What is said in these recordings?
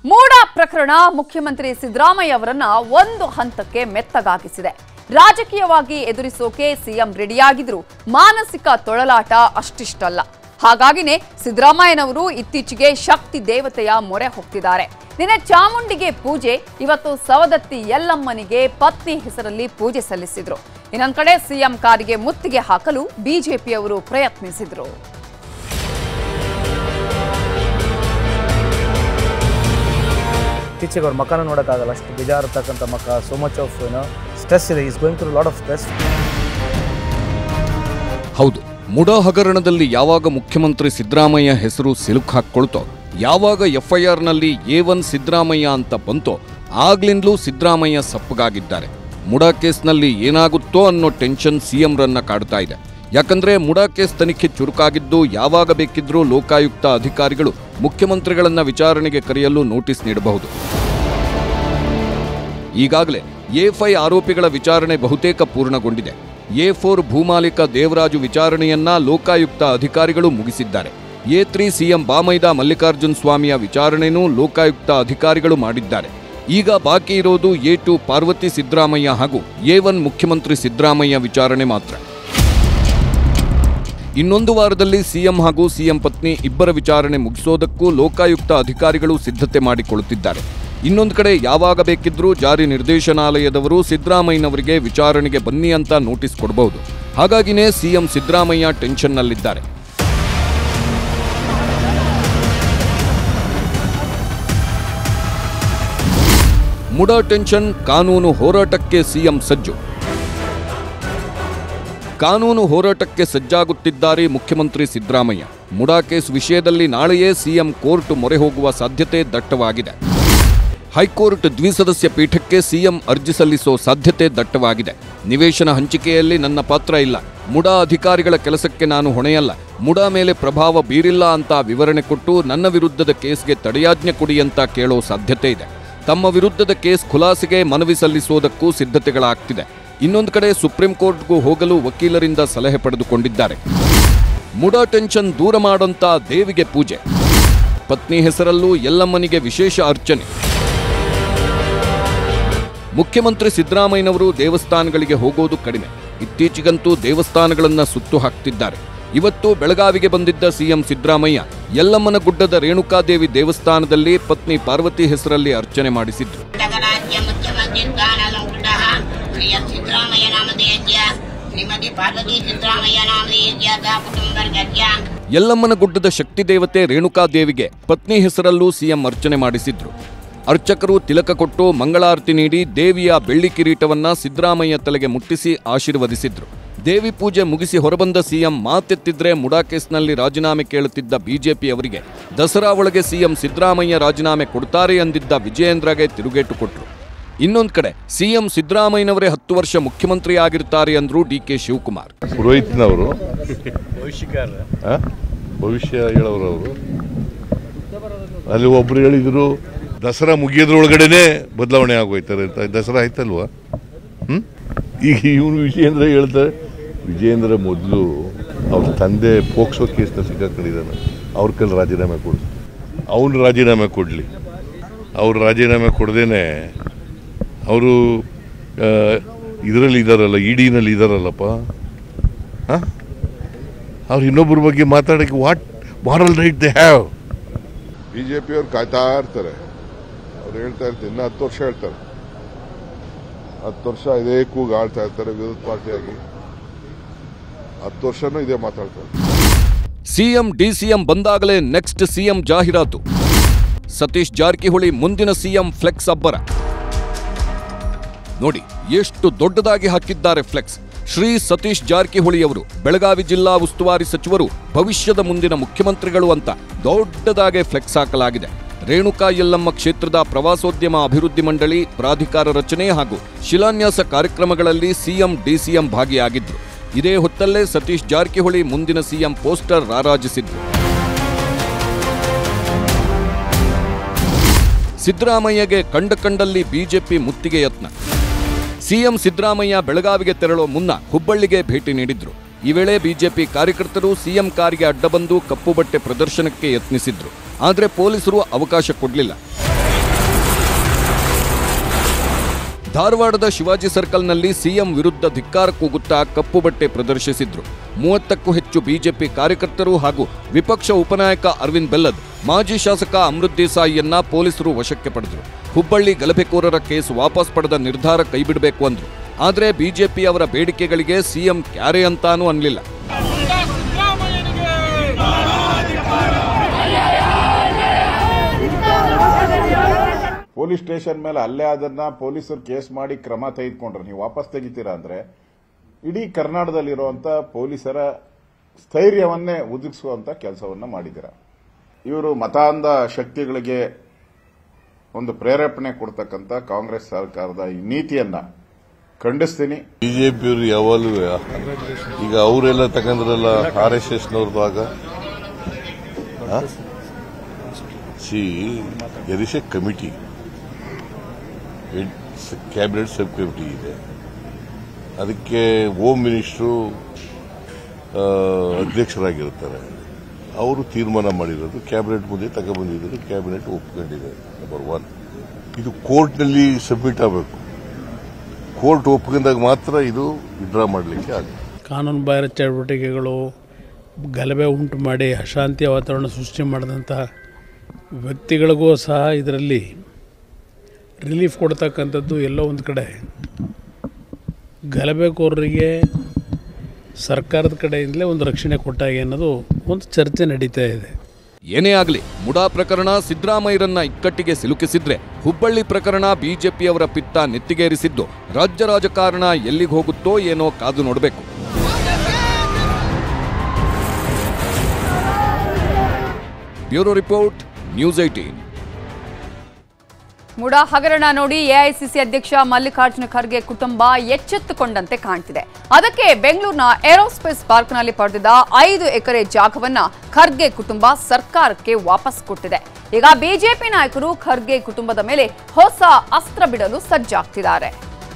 ಮೂಡ ಪ್ರಕರಣ ಮುಖ್ಯಮಂತ್ರಿ ಸಿದ್ದರಾಮಯ್ಯ ಅವರನ್ನ ಒಂದು ಹಂತಕ್ಕೆ ಮೆತ್ತಗಾಗಿಸಿದೆ ರಾಜಕೀಯವಾಗಿ ಎದುರಿಸೋಕೆ ಸಿಎಂ ರೆಡಿಯಾಗಿದ್ರು ಮಾನಸಿಕ ತೊಳಲಾಟ ಅಷ್ಟಿಷ್ಟಲ್ಲ ಹಾಗಾಗಿನೇ ಸಿದ್ದರಾಮಯ್ಯನವರು ಇತ್ತೀಚೆಗೆ ಶಕ್ತಿ ದೇವತೆಯ ಮೊರೆ ಹೋಗ್ತಿದ್ದಾರೆ ನಿನ್ನೆ ಚಾಮುಂಡಿಗೆ ಪೂಜೆ ಇವತ್ತು ಸವದತ್ತಿ ಯಲ್ಲಮ್ಮನಿಗೆ ಪತ್ನಿ ಹೆಸರಲ್ಲಿ ಪೂಜೆ ಸಲ್ಲಿಸಿದ್ರು ಇನ್ನೊಂದ್ ಕಡೆ ಸಿಎಂ ಕಾರಿಗೆ ಮುತ್ತಿಗೆ ಹಾಕಲು ಬಿಜೆಪಿಯವರು ಪ್ರಯತ್ನಿಸಿದ್ರು ಇತ್ತೀಚೆಗೆ ಅವ್ರ ಮಕ್ಕನ ನೋಡೋಕ್ಕಾಗಲ್ಲ ಅಷ್ಟು ಬೇಜಾರಿರ್ತಕ್ಕಂಥ ಮಕ್ಕ ಸೋ ಮಚ್ ಆಫ್ ಏನೋ ಸ್ಟ್ರೆಸ್ ಇದೆ is going through lot of stress ಹೌದು ಮುಡಾ ಹಗರಣದಲ್ಲಿ ಯಾವಾಗ ಮುಖ್ಯಮಂತ್ರಿ ಸಿದ್ದರಾಮಯ್ಯ ಹೆಸರು ಸಿಲುಕು ಹಾಕ್ಕೊಳ್ತೋ ಯಾವಾಗ ಎಫ್ಐಆರ್ನಲ್ಲಿ ಎ ಒನ್ ಸಿದ್ದರಾಮಯ್ಯ ಅಂತ ಬಂತೋ ಆಗ್ಲಿಂದಲೂ ಸಿದ್ದರಾಮಯ್ಯ ಸಪ್ಪಗಾಗಿದ್ದಾರೆ ಮುಡಾ ಕೇಸ್ನಲ್ಲಿ ಏನಾಗುತ್ತೋ ಅನ್ನೋ ಟೆನ್ಷನ್ ಸಿಎಂರನ್ನ ಕಾಡ್ತಾ ಇದೆ ಯಾಕಂದ್ರೆ ಮುಡಾ ಕೇಸ್ ತನಿಖೆ ಚುರುಕಾಗಿದ್ದು ಯಾವಾಗ ಬೇಕಿದ್ರೂ ಲೋಕಾಯುಕ್ತ ಅಧಿಕಾರಿಗಳು ಮುಖ್ಯಮಂತ್ರಿಗಳನ್ನ ವಿಚಾರಣೆಗೆ ಕರೆಯಲು ನೋಟಿಸ್ ನೀಡಬಹುದು ಈಗಾಗಲೇ ಎ ಫೈ ಆರೋಪಿಗಳ ವಿಚಾರಣೆ ಬಹುತೇಕ ಪೂರ್ಣಗೊಂಡಿದೆ ಎ ಫೋರ್ ಭೂಮಾಲೀಕ ದೇವರಾಜು ವಿಚಾರಣೆಯನ್ನ ಲೋಕಾಯುಕ್ತ ಅಧಿಕಾರಿಗಳು ಮುಗಿಸಿದ್ದಾರೆ ಎ ತ್ರೀ ಸಿಎಂ ಬಾಮೈದ ಮಲ್ಲಿಕಾರ್ಜುನ್ ಸ್ವಾಮಿಯ ವಿಚಾರಣೆನೂ ಲೋಕಾಯುಕ್ತ ಅಧಿಕಾರಿಗಳು ಮಾಡಿದ್ದಾರೆ ಈಗ ಬಾಕಿ ಇರೋದು ಎ ಟು ಪಾರ್ವತಿ ಸಿದ್ದರಾಮಯ್ಯ ಹಾಗೂ ಎ ಒನ್ ಮುಖ್ಯಮಂತ್ರಿ ಸಿದ್ದರಾಮಯ್ಯ ವಿಚಾರಣೆ ಮಾತ್ರ ಇನ್ನೊಂದು ವಾರದಲ್ಲಿ ಸಿಎಂ ಹಾಗೂ ಸಿಎಂ ಪತ್ನಿ ಇಬ್ಬರ ವಿಚಾರಣೆ ಮುಗಿಸೋದಕ್ಕೂ ಲೋಕಾಯುಕ್ತ ಅಧಿಕಾರಿಗಳು ಸಿದ್ಧತೆ ಮಾಡಿಕೊಳ್ಳುತ್ತಿದ್ದಾರೆ ಇನ್ನೊಂದು ಕಡೆ ಯಾವಾಗ ಬೇಕಿದ್ರೂ ಜಾರಿ ನಿರ್ದೇಶನಾಲಯದವರು ಸಿದ್ದರಾಮಯ್ಯನವರಿಗೆ ವಿಚಾರಣೆಗೆ ಬನ್ನಿ ಅಂತ ನೋಟಿಸ್ ಕೊಡಬಹುದು ಹಾಗಾಗಿನೇ ಸಿಎಂ ಸಿದ್ದರಾಮಯ್ಯ ಟೆನ್ಷನ್ನಲ್ಲಿದ್ದಾರೆ ಮುಡಾ ಟೆನ್ಷನ್ ಕಾನೂನು ಹೋರಾಟಕ್ಕೆ ಸಿಎಂ ಸಜ್ಜು ಕಾನೂನು ಹೋರಾಟಕ್ಕೆ ಸಜ್ಜಾಗುತ್ತಿದ್ದಾರೆ ಮುಖ್ಯಮಂತ್ರಿ ಸಿದ್ದರಾಮಯ್ಯ ಮುಡಾ ಕೇಸ್ ವಿಷಯದಲ್ಲಿ ನಾಳೆಯೇ ಸಿಎಂ ಕೋರ್ಟ್ ಮೊರೆ ಹೋಗುವ ಸಾಧ್ಯತೆ ದಟ್ಟವಾಗಿದೆ ಹೈಕೋರ್ಟ್ ದ್ವಿಸದಸ್ಯ ಪೀಠಕ್ಕೆ ಸಿಎಂ ಅರ್ಜಿ ಸಲ್ಲಿಸೋ ಸಾಧ್ಯತೆ ದಟ್ಟವಾಗಿದೆ ನಿವೇಶನ ಹಂಚಿಕೆಯಲ್ಲಿ ನನ್ನ ಪಾತ್ರ ಇಲ್ಲ ಮುಡಾ ಅಧಿಕಾರಿಗಳ ಕೆಲಸಕ್ಕೆ ನಾನು ಹೊಣೆಯಲ್ಲ ಮುಡಾ ಮೇಲೆ ಪ್ರಭಾವ ಬೀರಿಲ್ಲ ಅಂತ ವಿವರಣೆ ಕೊಟ್ಟು ನನ್ನ ವಿರುದ್ಧದ ಕೇಸ್ಗೆ ತಡೆಯಾಜ್ಞೆ ಕೊಡಿ ಅಂತ ಕೇಳೋ ಸಾಧ್ಯತೆ ಇದೆ ತಮ್ಮ ವಿರುದ್ಧದ ಕೇಸ್ ಖುಲಾಸೆಗೆ ಮನವಿ ಸಲ್ಲಿಸೋದಕ್ಕೂ ಸಿದ್ಧತೆಗಳಾಗ್ತಿದೆ ಇನ್ನೊಂದು ಕಡೆ ಸುಪ್ರೀಂ ಕೋರ್ಟ್ಗೂ ಹೋಗಲು ವಕೀಲರಿಂದ ಸಲಹೆ ಪಡೆದುಕೊಂಡಿದ್ದಾರೆ ಮುಡಾ ಟೆನ್ಷನ್ ದೂರ ಮಾಡಂತ ದೇವಿಗೆ ಪೂಜೆ ಪತ್ನಿ ಹೆಸರಲ್ಲೂ ಎಲ್ಲಮ್ಮನಿಗೆ ವಿಶೇಷ ಅರ್ಚನೆ ಮುಖ್ಯಮಂತ್ರಿ ಸಿದ್ದರಾಮಯ್ಯನವರು ದೇವಸ್ಥಾನಗಳಿಗೆ ಹೋಗೋದು ಕಡಿಮೆ ಇತ್ತೀಚೆಗಂತೂ ದೇವಸ್ಥಾನಗಳನ್ನ ಸುತ್ತು ಹಾಕ್ತಿದ್ದಾರೆ ಇವತ್ತು ಬೆಳಗಾವಿಗೆ ಬಂದಿದ್ದ ಸಿಎಂ ಸಿದ್ದರಾಮಯ್ಯ ಯಲ್ಲಮ್ಮನ ಗುಡ್ಡದ ರೇಣುಕಾದೇವಿ ದೇವಸ್ಥಾನದಲ್ಲಿ ಪತ್ನಿ ಪಾರ್ವತಿ ಹೆಸರಲ್ಲಿ ಅರ್ಚನೆ ಮಾಡಿಸಿದ್ರು ಕರ್ನಾಟಕರಾಜ್ಯ ಮುಖ್ಯಮಂತ್ರಿ ಸ್ಥಾನಲಂಕೃತಃ ಶ್ರೀಯ ಸಿದ್ದರಾಮಯ್ಯ ನಾಮಧೇಯಸ್ಯ ಶ್ರೀಮತಿ ಪಾರ್ವತಿ ಸಿದ್ದರಾಮಯ್ಯ ನಾಮಧೇಯಸ್ಯ ಸಹ ಕುಟುಂಬರ್ಗಸ್ಯ ಯಲ್ಲಮ್ಮನ ಗುಡ್ಡದ ಶಕ್ತಿ ದೇವತೆ ರೇಣುಕಾದೇವಿಗೆ ಪತ್ನಿ ಹೆಸರಲ್ಲೂ ಸಿಎಂ ಅರ್ಚನೆ ಮಾಡಿಸಿದ್ರು ಅರ್ಚಕರು ತಿಲಕ ಕೊಟ್ಟು ಮಂಗಳಾರತಿ ನೀಡಿ ದೇವಿಯ ಬೆಳ್ಳಿ ಕಿರೀಟವನ್ನ ಸಿದ್ದರಾಮಯ್ಯ ತಲೆಗೆ ಮುಟ್ಟಿಸಿ ಆಶೀರ್ವದಿಸಿದ್ರು ದೇವಿ ಪೂಜೆ ಮುಗಿಸಿ ಹೊರಬಂದ ಸಿಎಂ ಮಾತೆತ್ತಿದ್ರೆ ಮುಡಾ ಕೇಸ್ನಲ್ಲಿ ರಾಜೀನಾಮೆ ಕೇಳುತ್ತಿದ್ದ ಬಿಜೆಪಿ ಅವರಿಗೆ ದಸರಾ ಒಳಗೆ ಸಿಎಂ ಸಿದ್ದರಾಮಯ್ಯ ರಾಜೀನಾಮೆ ಕೊಡ್ತಾರೆ ಅಂದಿದ್ದ ವಿಜಯೇಂದ್ರಗೆ ತಿರುಗೇಟು ಕೊಟ್ರು ಇನ್ನೊಂದ್ ಕಡೆ ಸಿಎಂ ಸಿದ್ದರಾಮಯ್ಯನವರೇ ಹತ್ತು ವರ್ಷ ಮುಖ್ಯಮಂತ್ರಿ ಆಗಿರ್ತಾರೆ ಅಂದ್ರು ಡಿ ಕೆ ಶಿವಕುಮಾರ್ ಪುರೋಹಿತನವರು ಆ? ಭವಿಷ್ಯ ಹೇಳೋರು ಅವರು ಅಲ್ಲಿ ಒಬ್ರು ಹೇಳಿದ್ರು ದಸರಾ ಮುಗಿಯೋದ್ರೊಳಗಡೆನೆ ಬದಲಾವಣೆ ಆಗೋಯ್ತಾರೆ ಅಂತ ದಸರಾ ಆಯ್ತಲ್ವಾ ಹ್ಮ್ ಈಗ ಇವನು ವಿಜಯೇಂದ್ರ ಹೇಳ್ತಾರೆ ವಿಜಯೇಂದ್ರ ಮೊದಲು ಅವ್ರ ತಂದೆ ಪೋಕ್ಸೋ ಕೇಸ್ನ ಸಿಕ್ಕಾಕೊಂಡಿದ್ದಾನೆ ಅವ್ರ ಕೈಲಿ ರಾಜೀನಾಮೆ ಕೊಡು ಅವನು ರಾಜೀನಾಮೆ ಕೊಡಲಿ ಅವ್ರು ರಾಜೀನಾಮೆ ಕೊಡದೇನೆ ಅವರು ಇದರಲ್ಲಿ ಇದ್ದಾರಲ್ಲ ಇಡಿನಲ್ಲಿ ಇದ್ದಾರಲ್ಲಪ್ಪ ಹಾಂ ಅವ್ರು ಇನ್ನೊಬ್ಬರ ಬಗ್ಗೆ ಮಾತಾಡೋಕ್ಕೆ what moral right they have B J ಪಿಯವ್ರು ಕಾಯ್ತಾ ಇರ್ತಾರೆ ಅವ್ರು ಹೇಳ್ತಾ ಇರ್ತಾರೆ ಇನ್ನು ಹತ್ತು ವರ್ಷ ಹೇಳ್ತಾರೆ ಹತ್ತು ವರ್ಷ ಇದೇ ಕೂಗ್ ಆಡ್ತಾ ಇರ್ತಾರೆ ವಿರೋಧ ಪಾರ್ಟಿಯಾಗಿ ಹತ್ತು ವರ್ಷನೂ ಇದೇ ಮಾತಾಡ್ತಾರೆ ಸಿಎಂ ಡಿಸಿಎಂ ಬಂದಾಗಲೇ ನೆಕ್ಸ್ಟ್ ಸಿಎಂ ಜಾಹೀರಾತು ಸತೀಶ್ ಜಾರಕಿಹೊಳಿ ಮುಂದಿನ ಸಿಎಂ ಫ್ಲೆಕ್ಸ್ ಅಬ್ಬರ ನೋಡಿ ಎಷ್ಟು ದೊಡ್ಡದಾಗಿ ಹಾಕಿದ್ದಾರೆ ಫ್ಲೆಕ್ಸ್ ಶ್ರೀ ಸತೀಶ್ ಜಾರಕಿಹೊಳಿ ಅವರು ಬೆಳಗಾವಿ ಜಿಲ್ಲಾ ಉಸ್ತುವಾರಿ ಸಚಿವರು ಭವಿಷ್ಯದ ಮುಂದಿನ ಮುಖ್ಯಮಂತ್ರಿಗಳು ಅಂತ ದೊಡ್ಡದಾಗಿ ಫ್ಲೆಕ್ಸ್ ಹಾಕಲಾಗಿದೆ ರೇಣುಕಾ ಯಲ್ಲಮ್ಮ ಕ್ಷೇತ್ರದ ಪ್ರವಾಸೋದ್ಯಮ ಅಭಿವೃದ್ಧಿ ಮಂಡಳಿ ಪ್ರಾಧಿಕಾರ ರಚನೆ ಹಾಗೂ ಶಿಲಾನ್ಯಾಸ ಕಾರ್ಯಕ್ರಮಗಳಲ್ಲಿ ಸಿಎಂ ಡಿಸಿಎಂ ಭಾಗಿಯಾಗಿದ್ರು ಇದೇ ಹೊತ್ತಲ್ಲೇ ಸತೀಶ್ ಜಾರಕಿಹೊಳಿ ಮುಂದಿನ ಸಿಎಂ ಪೋಸ್ಟರ್ ರಾರಾಜಿಸಿದ್ರು ಸಿದ್ದರಾಮಯ್ಯಗೆ ಕಂಡ ಕಂಡಲ್ಲಿ ಬಿಜೆಪಿ ಮುತ್ತಿಗೆ ಯತ್ನ ಸಿಎಂ ಸಿದ್ದರಾಮಯ್ಯ ಬೆಳಗಾವಿಗೆ ತೆರಳೋ ಮುನ್ನ ಹುಬ್ಬಳ್ಳಿಗೆ ಭೇಟಿ ನೀಡಿದ್ರು ಈ ವೇಳೆ ಬಿಜೆಪಿ ಕಾರ್ಯಕರ್ತರು ಸಿಎಂ ಕಾರಿಗೆ ಅಡ್ಡ ಬಂದು ಕಪ್ಪು ಬಟ್ಟೆ ಪ್ರದರ್ಶನಕ್ಕೆ ಯತ್ನಿಸಿದ್ರು ಆದರೆ ಪೊಲೀಸರು ಅವಕಾಶ ಕೊಡಲಿಲ್ಲ ಧಾರವಾಡದ ಶಿವಾಜಿ ಸರ್ಕಲ್ನಲ್ಲಿ ಸಿಎಂ ವಿರುದ್ಧ ಧಿಕ್ಕಾರ ಕೂಗುತ್ತಾ ಕಪ್ಪು ಬಟ್ಟೆ ಪ್ರದರ್ಶಿಸಿದ್ರು ಮೂವತ್ತಕ್ಕೂ ಹೆಚ್ಚು ಬಿಜೆಪಿ ಕಾರ್ಯಕರ್ತರು ಹಾಗೂ ವಿಪಕ್ಷ ಉಪನಾಯಕ ಅರವಿಂದ್ ಬೆಲ್ಲದ್ ಮಾಜಿ ಶಾಸಕ ಅಮೃತ್ ದೇಸಾಯಿಯನ್ನ ಪೊಲೀಸರು ವಶಕ್ಕೆ ಪಡೆದರು ಹುಬ್ಬಳ್ಳಿ ಗಲಭೆಕೋರರ ಕೇಸ್ ವಾಪಸ್ ಪಡೆದ ನಿರ್ಧಾರ ಕೈಬಿಡಬೇಕು ಅಂದ್ರು ಆದರೆ ಬಿಜೆಪಿ ಅವರ ಬೇಡಿಕೆಗಳಿಗೆ ಸಿಎಂ ಕ್ಯಾರೆ ಅಂತಾನೂ ಅನ್ಲಿಲ್ಲ ಪೊಲೀಸ್ ಸ್ಟೇಷನ್ ಮೇಲೆ ಅಲ್ಲೇ ಅದನ್ನ ಪೊಲೀಸರು ಕೇಸ್ ಮಾಡಿ ಕ್ರಮ ತೆಗೆದುಕೊಂಡ್ರೆ ನೀವು ವಾಪಸ್ ತೆಗಿತೀರಾ ಅಂದ್ರೆ ಇಡೀ ಕರ್ನಾಟಕದಲ್ಲಿರುವಂತ ಪೊಲೀಸರ ಸ್ಥೈರ್ಯವನ್ನೇ ಉದುಗಿಸುವಂತ ಕೆಲಸವನ್ನ ಮಾಡಿದ್ದೀರಾ ಇವರು ಮತಾಂಧ ಶಕ್ತಿಗಳಿಗೆ ಒಂದು ಪ್ರೇರೇಪಣೆ ಕೊಡ್ತಕ್ಕಂಥ ಕಾಂಗ್ರೆಸ್ ಸರ್ಕಾರದ ಈ ನೀತಿಯನ್ನ ಖಂಡಿಸ್ತೀನಿ ಬಿಜೆಪಿಯವರು ಯಾವಾಗಲೂ ಈಗ ಅವರೆಲ್ಲ ತಗೊಂಡ್ರಲ್ಲ ಆರ್ ಎಸ್ ಎಸ್ನವ್ರದ್ದು ಆಗ see there is a committee cabinet sub committee ಇದೆ ಅದಕ್ಕೆ ಹೋಮ್ ಮಿನಿಸ್ಟ್ರು ಆ, ಅಧ್ಯಕ್ಷರಾಗಿರ್ತಾರೆ ಅವರು ತೀರ್ಮಾನ ಮಾಡಿರೋದು ಕ್ಯಾಬಿನೆಟ್ ಮುಂದೆ ತಗೊಬಂದಿದ್ದಾರೆ ಕ್ಯಾಬಿನೆಟ್ ಒಪ್ಕೊಂಡಿದೆ ನಂಬರ್ ಒನ್ ಇದು ಕೋರ್ಟ್ನಲ್ಲಿ ಸಬ್ಮಿಟ್ ಆಗಬೇಕು ಕೋರ್ಟ್ ಒಪ್ಕೊಂಡಾಗ ಮಾತ್ರ ಇದು ವಿಡ್ರಾ ಮಾಡಲಿಕ್ಕೆ ಆಗುತ್ತೆ ಕಾನೂನು ಬಾಹಿರ ಚಟುವಟಿಕೆಗಳು ಗಲಭೆ ಉಂಟು ಮಾಡಿ ಅಶಾಂತಿಯ ವಾತಾವರಣ ಸೃಷ್ಟಿ ಮಾಡಿದಂಥ ವ್ಯಕ್ತಿಗಳಿಗೂ ಸಹ ಇದರಲ್ಲಿ ರಿಲೀಫ್ ಕೊಡ್ತಕ್ಕಂಥದ್ದು ಎಲ್ಲೋ ಒಂದು ಕಡೆ ಗಲಭೆಕೋರರಿಗೆ ಸರ್ಕಾರದ ಕಡೆಯಿಂದಲೇ ಒಂದು ರಕ್ಷಣೆ ಕೊಟ್ಟಾಗೆ ಅನ್ನೋದು ಒಂದು ಚರ್ಚೆ ನಡೀತಾ ಇದೆ ಏನೇ ಆಗಲಿ ಮುಡಾ ಪ್ರಕರಣ ಸಿದ್ದರಾಮಯ್ಯರನ್ನ ಇಕ್ಕಟ್ಟಿಗೆ ಸಿಲುಕಿಸಿದ್ರೆ ಹುಬ್ಬಳ್ಳಿ ಪ್ರಕರಣ ಬಿಜೆಪಿಯವರ ಪಿತ್ತ ನೆತ್ತಿಗೇರಿಸಿದ್ದು ರಾಜ್ಯ ರಾಜಕಾರಣ ಎಲ್ಲಿಗೆ ಹೋಗುತ್ತೋ ಏನೋ ಕಾದು ನೋಡಬೇಕು bureau report news eighteen MUDA ಹಗರಣ ನೋಡಿ ಎಐಸಿಸಿ ಅಧ್ಯಕ್ಷ ಮಲ್ಲಿಕಾರ್ಜುನ ಖರ್ಗೆ ಕುಟುಂಬ ಎಚ್ಚೆತ್ತುಕೊಂಡಂತೆ ಕಾಣ್ತಿದೆ ಅದಕ್ಕೆ ಬೆಂಗಳೂರಿನ ಏರೋಸ್ಪೇಸ್ ಪಾರ್ಕ್ನಲ್ಲಿ ಪಡೆದಿದ್ದ ಐದು ಎಕರೆ ಜಾಗವನ್ನ ಖರ್ಗೆ ಕುಟುಂಬ ಸರ್ಕಾರಕ್ಕೆ ವಾಪಸ್ ಕೊಟ್ಟಿದೆ ಈಗ ಬಿಜೆಪಿ ನಾಯಕರು ಖರ್ಗೆ ಕುಟುಂಬದ ಮೇಲೆ ಹೊಸ ಅಸ್ತ್ರ ಬಿಡಲು ಸಜ್ಜಾಗ್ತಿದ್ದಾರೆ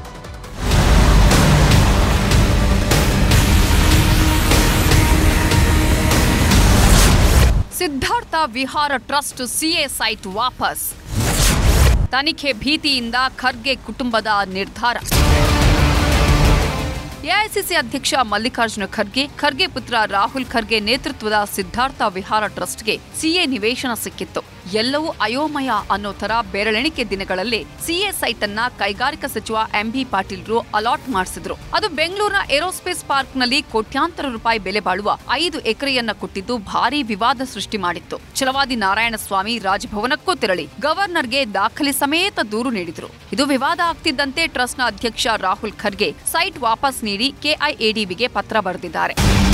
ಸಿದ್ಧಾರ್ಥ ವಿಹಾರ ಟ್ರಸ್ಟ್ ಸಿಎ ಸೈಟ್ ವಾಪಸ್ ತನಿಖೆ ಭೀತಿಯಿಂದ ಖರ್ಗೆ ಕುಟುಂಬದ ನಿರ್ಧಾರ ಎಐಸಿಸಿ ಅಧ್ಯಕ್ಷ ಮಲ್ಲಿಕಾರ್ಜುನ ಖರ್ಗೆ ಖರ್ಗೆ ಪುತ್ರ ರಾಹುಲ್ ಖರ್ಗೆ ನೇತೃತ್ವದ ಸಿದ್ಧಾರ್ಥ ವಿಹಾರ ಟ್ರಸ್ಟ್ಗೆ ಸಿಎ ನಿವೇಶನ ಸಿಕ್ಕಿತ್ತು ಎಲ್ಲವೂ ಅಯೋಮಯ ಅನ್ನೋ ತರ ಬೆರಳೆಣಿಕೆ ದಿನಗಳಲ್ಲಿ ಸಿಎ ಸೈಟ್ ಅನ್ನ ಕೈಗಾರಿಕಾ ಸಚಿವ ಎಂಬಿ ಪಾಟೀಲ್ರು ಅಲಾಟ್ ಮಾಡಿಸಿದ್ರು ಅದು ಬೆಂಗಳೂರಿನ ಏರೋಸ್ಪೇಸ್ ಪಾರ್ಕ್ನಲ್ಲಿ ಕೋಟ್ಯಾಂತರ ರೂಪಾಯಿ ಬೆಲೆ ಬಾಳುವ ಐದು ಎಕರೆಯನ್ನ ಕೊಟ್ಟಿದ್ದು ಭಾರೀ ವಿವಾದ ಸೃಷ್ಟಿ ಮಾಡಿತ್ತು ಛಲವಾದಿ ನಾರಾಯಣಸ್ವಾಮಿ ರಾಜಭವನಕ್ಕೂ ತೆರಳಿ ಗವರ್ನರ್ಗೆ ದಾಖಲೆ ಸಮೇತ ದೂರು ನೀಡಿದ್ರು ಇದು ವಿವಾದ ಆಗ್ತಿದ್ದಂತೆ ಟ್ರಸ್ಟ್ನ ಅಧ್ಯಕ್ಷ ರಾಹುಲ್ ಖರ್ಗೆ ಸೈಟ್ ವಾಪಸ್ ನೀಡಿ ಕೆಐಎಡಿಬಿಗೆ ಪತ್ರ ಬರೆದಿದ್ದಾರೆ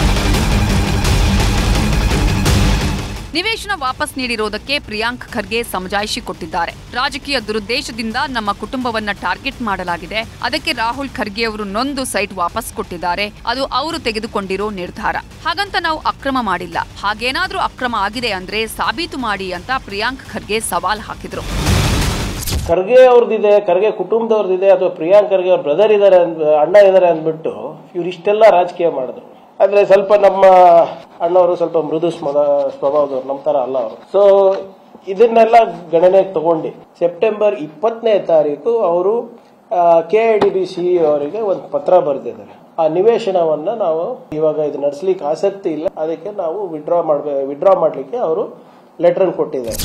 ನಿವೇಶನ ವಾಪಸ್ ನೀಡಿರೋದಕ್ಕೆ ಪ್ರಿಯಾಂಕ್ ಖರ್ಗೆ ಸಮಜಾಯಿಷಿ ಕೊಟ್ಟಿದ್ದಾರೆ ರಾಜಕೀಯ ದುರುದ್ದೇಶದಿಂದ ನಮ್ಮ ಕುಟುಂಬವನ್ನ ಟಾರ್ಗೆಟ್ ಮಾಡಲಾಗಿದೆ ಅದಕ್ಕೆ ರಾಹುಲ್ ಖರ್ಗೆ ಅವರು ನೊಂದು ಸೈಟ್ ವಾಪಸ್ ಕೊಟ್ಟಿದ್ದಾರೆ ಅದು ಅವರು ತೆಗೆದುಕೊಂಡಿರೋ ನಿರ್ಧಾರ ಹಾಗಂತ ನಾವು ಅಕ್ರಮ ಮಾಡಿಲ್ಲ ಹಾಗೇನಾದ್ರೂ ಅಕ್ರಮ ಆಗಿದೆ ಅಂದ್ರೆ ಸಾಬೀತು ಮಾಡಿ ಅಂತ ಪ್ರಿಯಾಂಕ್ ಖರ್ಗೆ ಸವಾಲ್ ಹಾಕಿದ್ರು ಖರ್ಗೆ ಅವ್ರದ್ದಿದೆ ಖರ್ಗೆ ಕುಟುಂಬದವ್ರದ್ದಿದೆ ಅಥವಾ ಪ್ರಿಯಾಂಕ್ ಖರ್ಗೆ ಅವ್ರ ಬ್ರದರ್ ಇದಾರೆ ಅಂದ್ ಅಣ್ಣ ಇದಾರೆ ಅಂದ್ಬಿಟ್ಟು ಇವ್ರು ಇಷ್ಟೆಲ್ಲ ರಾಜಕೀಯ ಮಾಡಿದ್ರು ಆದ್ರೆ ಸ್ವಲ್ಪ ನಮ್ಮ ಅಣ್ಣವರು ಸ್ವಲ್ಪ ಮೃದು ಸ್ಮದ ಸ್ವಭಾವದವ್ರು ನಮ್ಮ ತರ ಅಲ್ಲ ಅವರು ಸೊ ಇದನ್ನೆಲ್ಲ ಗಣನೆಗೆ ತಗೊಂಡು ಸೆಪ್ಟೆಂಬರ್ ಇಪ್ಪತ್ತನೇ ತಾರೀಕು ಅವರು K I D B C ಅವರಿಗೆ ಒಂದು ಪತ್ರ ಬರೆದಿದ್ದಾರೆ ಆ ನಿವೇಶನವನ್ನ ನಾವು ಇವಾಗ ಇದು ನಡೆಸಲಿಕ್ಕೆ ಆಸಕ್ತಿ ಇಲ್ಲ ಅದಕ್ಕೆ ನಾವು ವಿಡ್ರಾ ಮಾಡ್ಬೇ ವಿಡ್ರಾ ಮಾಡ್ಲಿಕ್ಕೆ ಅವರು ಲೆಟರ್ ಕೊಟ್ಟಿದ್ದಾರೆ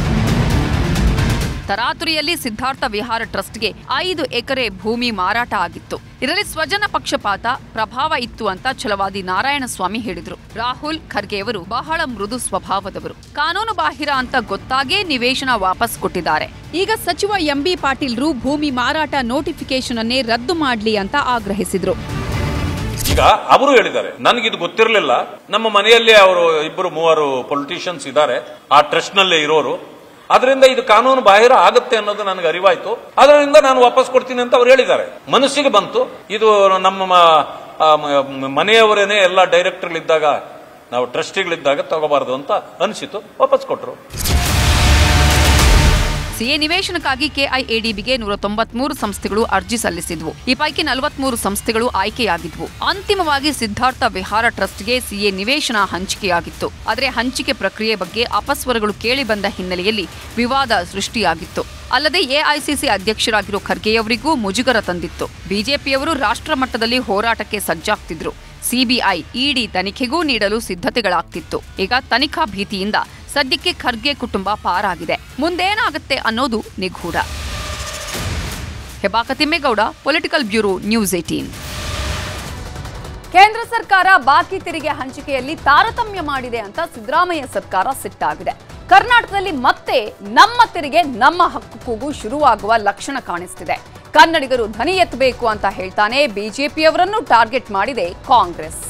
ತರಾತುರಿಯಲ್ಲಿ ಸಿದ್ಧಾರ್ಥ ವಿಹಾರ ಟ್ರಸ್ಟ್ಗೆ ಐದು ಎಕರೆ ಭೂಮಿ ಮಾರಾಟ ಆಗಿತ್ತು ಇದರಲ್ಲಿ ಸ್ವಜನ ಪಕ್ಷಪಾತ ಪ್ರಭಾವ ಇತ್ತು ಅಂತ ಛಲವಾದಿ ನಾರಾಯಣಸ್ವಾಮಿ ಹೇಳಿದ್ರು ರಾಹುಲ್ ಖರ್ಗೆಯವರು ಬಹಳ ಮೃದು ಸ್ವಭಾವದವರು ಕಾನೂನು ಬಾಹಿರ ಅಂತ ಗೊತ್ತಾಗೇ ನಿವೇಶನ ವಾಪಸ್ ಕೊಟ್ಟಿದ್ದಾರೆ ಈಗ ಸಚಿವ ಎಂಬಿ ಪಾಟೀಲ್ರು ಭೂಮಿ ಮಾರಾಟ ನೋಟಿಫಿಕೇಶನ್ ಅನ್ನೇ ರದ್ದು ಮಾಡ್ಲಿ ಅಂತ ಆಗ್ರಹಿಸಿದ್ರು ಈಗ ಅವರು ಹೇಳಿದ್ದಾರೆ ನನಗಿದು ಗೊತ್ತಿರಲಿಲ್ಲ ನಮ್ಮ ಮನೆಯಲ್ಲೇ ಅವರು ಇಬ್ಬರು ಮೂವರು ಪೊಲಿಟಿಷಿಯನ್ಸ್ ಇದ್ದಾರೆ ಆ ಟ್ರಸ್ಟ್ ನಲ್ಲೇ ಇರೋರು ಅದರಿಂದ ಇದು ಕಾನೂನು ಬಾಹಿರ ಆಗುತ್ತೆ ಅನ್ನೋದು ನನಗೆ ಅರಿವಾಯ್ತು ಅದರಿಂದ ನಾನು ವಾಪಸ್ ಕೊಡ್ತೀನಿ ಅಂತ ಅವ್ರು ಹೇಳಿದ್ದಾರೆ ಮನಸ್ಸಿಗೆ ಬಂತು ಇದು ನಮ್ಮ ಮ- ಆ ಮ- ಮನೆಯವರೇನೆ ಎಲ್ಲ ಡೈರೆಕ್ಟರ್ಗಳಿದ್ದಾಗ ನಾವು ಟ್ರಸ್ಟಿಗಳಿದ್ದಾಗ ತಗೋಬಾರ್ದು ಅಂತ ಅನಿಸಿತು ವಾಪಸ್ ಕೊಟ್ಟರು ಸಿಎ ನಿವೇಶನಕ್ಕಾಗಿ ಕೆಐಎಡಿಬಿಗೆ ನೂರ ತೊಂಬತ್ಮೂರು ಸಂಸ್ಥೆಗಳು ಅರ್ಜಿ ಸಲ್ಲಿಸಿದ್ವು ಈ ಪೈಕಿ ನಲವತ್ಮೂರು ಸಂಸ್ಥೆಗಳು ಆಯ್ಕೆಯಾಗಿದ್ವು ಅಂತಿಮವಾಗಿ ಸಿದ್ಧಾರ್ಥ ವಿಹಾರ ಟ್ರಸ್ಟ್ಗೆ ಸಿಎ ನಿವೇಶನ ಹಂಚಿಕೆಯಾಗಿತ್ತು ಆದರೆ ಹಂಚಿಕೆ ಪ್ರಕ್ರಿಯೆ ಬಗ್ಗೆ ಅಪಸ್ವರಗಳು ಕೇಳಿ ಬಂದ ಹಿನ್ನೆಲೆಯಲ್ಲಿ ವಿವಾದ ಸೃಷ್ಟಿಯಾಗಿತ್ತು ಅಲ್ಲದೆ ಎಐಸಿಸಿ ಅಧ್ಯಕ್ಷರಾಗಿರೋ ಖರ್ಗೆಯವರಿಗೂ ಮುಜುಗರ ತಂದಿತ್ತು ಬಿಜೆಪಿಯವರು ರಾಷ್ಟ್ರ ಮಟ್ಟದಲ್ಲಿ ಹೋರಾಟಕ್ಕೆ ಸಜ್ಜಾಗ್ತಿದ್ರು ಸಿಬಿಐ ಇಡಿ ತನಿಖೆಗೂ ನೀಡಲು ಸಿದ್ಧತೆಗಳಾಗ್ತಿತ್ತು ಈಗ ತನಿಖಾ ಭೀತಿಯಿಂದ ಸದ್ಯಕ್ಕೆ ಖರ್ಗೆ ಕುಟುಂಬ ಪಾರಾಗಿದೆ ಮುಂದೇನಾಗುತ್ತೆ ಅನ್ನೋದು ನಿಗೂಢ Hebbaka Thimmegowda political bureau news eighteen ಕೇಂದ್ರ ಸರ್ಕಾರ ಬಾಕಿ ತೆರಿಗೆ ಹಂಚಿಕೆಯಲ್ಲಿ ತಾರತಮ್ಯ ಮಾಡಿದೆ ಅಂತ ಸಿದ್ದರಾಮಯ್ಯ ಸರ್ಕಾರ ಸಿಟ್ಟಾಗಿದೆ ಕರ್ನಾಟಕದಲ್ಲಿ ಮತ್ತೆ ನಮ್ಮ ತೆರಿಗೆ ನಮ್ಮ ಹಕ್ಕು ಕೂಗು ಶುರುವಾಗುವ ಲಕ್ಷಣ ಕಾಣಿಸ್ತಿದೆ ಕನ್ನಡಿಗರು ಧ್ವನಿ ಎತ್ತಬೇಕು ಅಂತ ಹೇಳ್ತಾನೆ ಬಿಜೆಪಿಯವರನ್ನು ಟಾರ್ಗೆಟ್ ಮಾಡಿದೆ ಕಾಂಗ್ರೆಸ್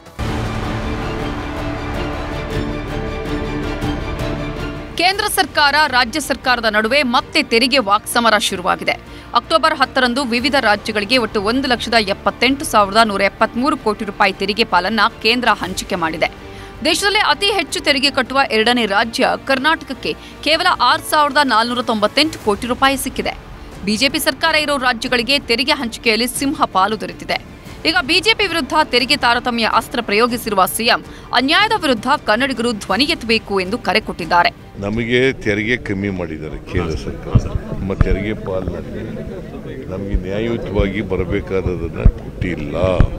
ಕೇಂದ್ರ ಸರ್ಕಾರ ರಾಜ್ಯ ಸರ್ಕಾರದ ನಡುವೆ ಮತ್ತೆ ತೆರಿಗೆ ವಾಕ್ಸಮರ ಶುರುವಾಗಿದೆ ಅಕ್ಟೋಬರ್ ಹತ್ತರಂದು ವಿವಿಧ ರಾಜ್ಯಗಳಿಗೆ ಒಟ್ಟು ಒಂದು ಲಕ್ಷದ ಎಪ್ಪತ್ತೆಂಟು ಸಾವಿರದ ನೂರ ಎಪ್ಪತ್ಮೂರು ಕೋಟಿ ರೂಪಾಯಿ ತೆರಿಗೆ ಪಾಲನ್ನ ಕೇಂದ್ರ ಹಂಚಿಕೆ ಮಾಡಿದೆ ದೇಶದಲ್ಲೇ ಅತಿ ಹೆಚ್ಚು ತೆರಿಗೆ ಕಟ್ಟುವ ಎರಡನೇ ರಾಜ್ಯ ಕರ್ನಾಟಕಕ್ಕೆ ಕೇವಲ ಆರು ಸಾವಿರದ ನಾಲ್ನೂರ ತೊಂಬತ್ತೆಂಟು ಕೋಟಿ ರೂಪಾಯಿ ಸಿಕ್ಕಿದೆ ಬಿಜೆಪಿ ಸರ್ಕಾರ ಇರೋ ರಾಜ್ಯಗಳಿಗೆ ತೆರಿಗೆ ಹಂಚಿಕೆಯಲ್ಲಿ ಸಿಂಹ ಪಾಲು ದೊರೆತಿದೆ ಈಗ ಬಿಜೆಪಿ ವಿರುದ್ಧ ತೆರಿಗೆ ತಾರತಮ್ಯ ಅಸ್ತ್ರ ಪ್ರಯೋಗಿಸಿರುವ ಸಿಎಂ ಅನ್ಯಾಯದ ವಿರುದ್ಧ ಕನ್ನಡಿಗರು ಧ್ವನಿ ಎತ್ತಬೇಕು ಎಂದು ಕರೆ ಕೊಟ್ಟಿದ್ದಾರೆ ನಮಗೆ ತೆರಿಗೆ ಕಮ್ಮಿ ಮಾಡಿದ್ದಾರೆ ಕೇಂದ್ರ ಸರ್ಕಾರ ನಮ್ಮ ತೆರಿಗೆ ಪಾಲನೆ ನಮಗೆ ನ್ಯಾಯಯುತವಾಗಿ ಬರಬೇಕಾದದನ್ನು ಕೊಟ್ಟಿಲ್ಲ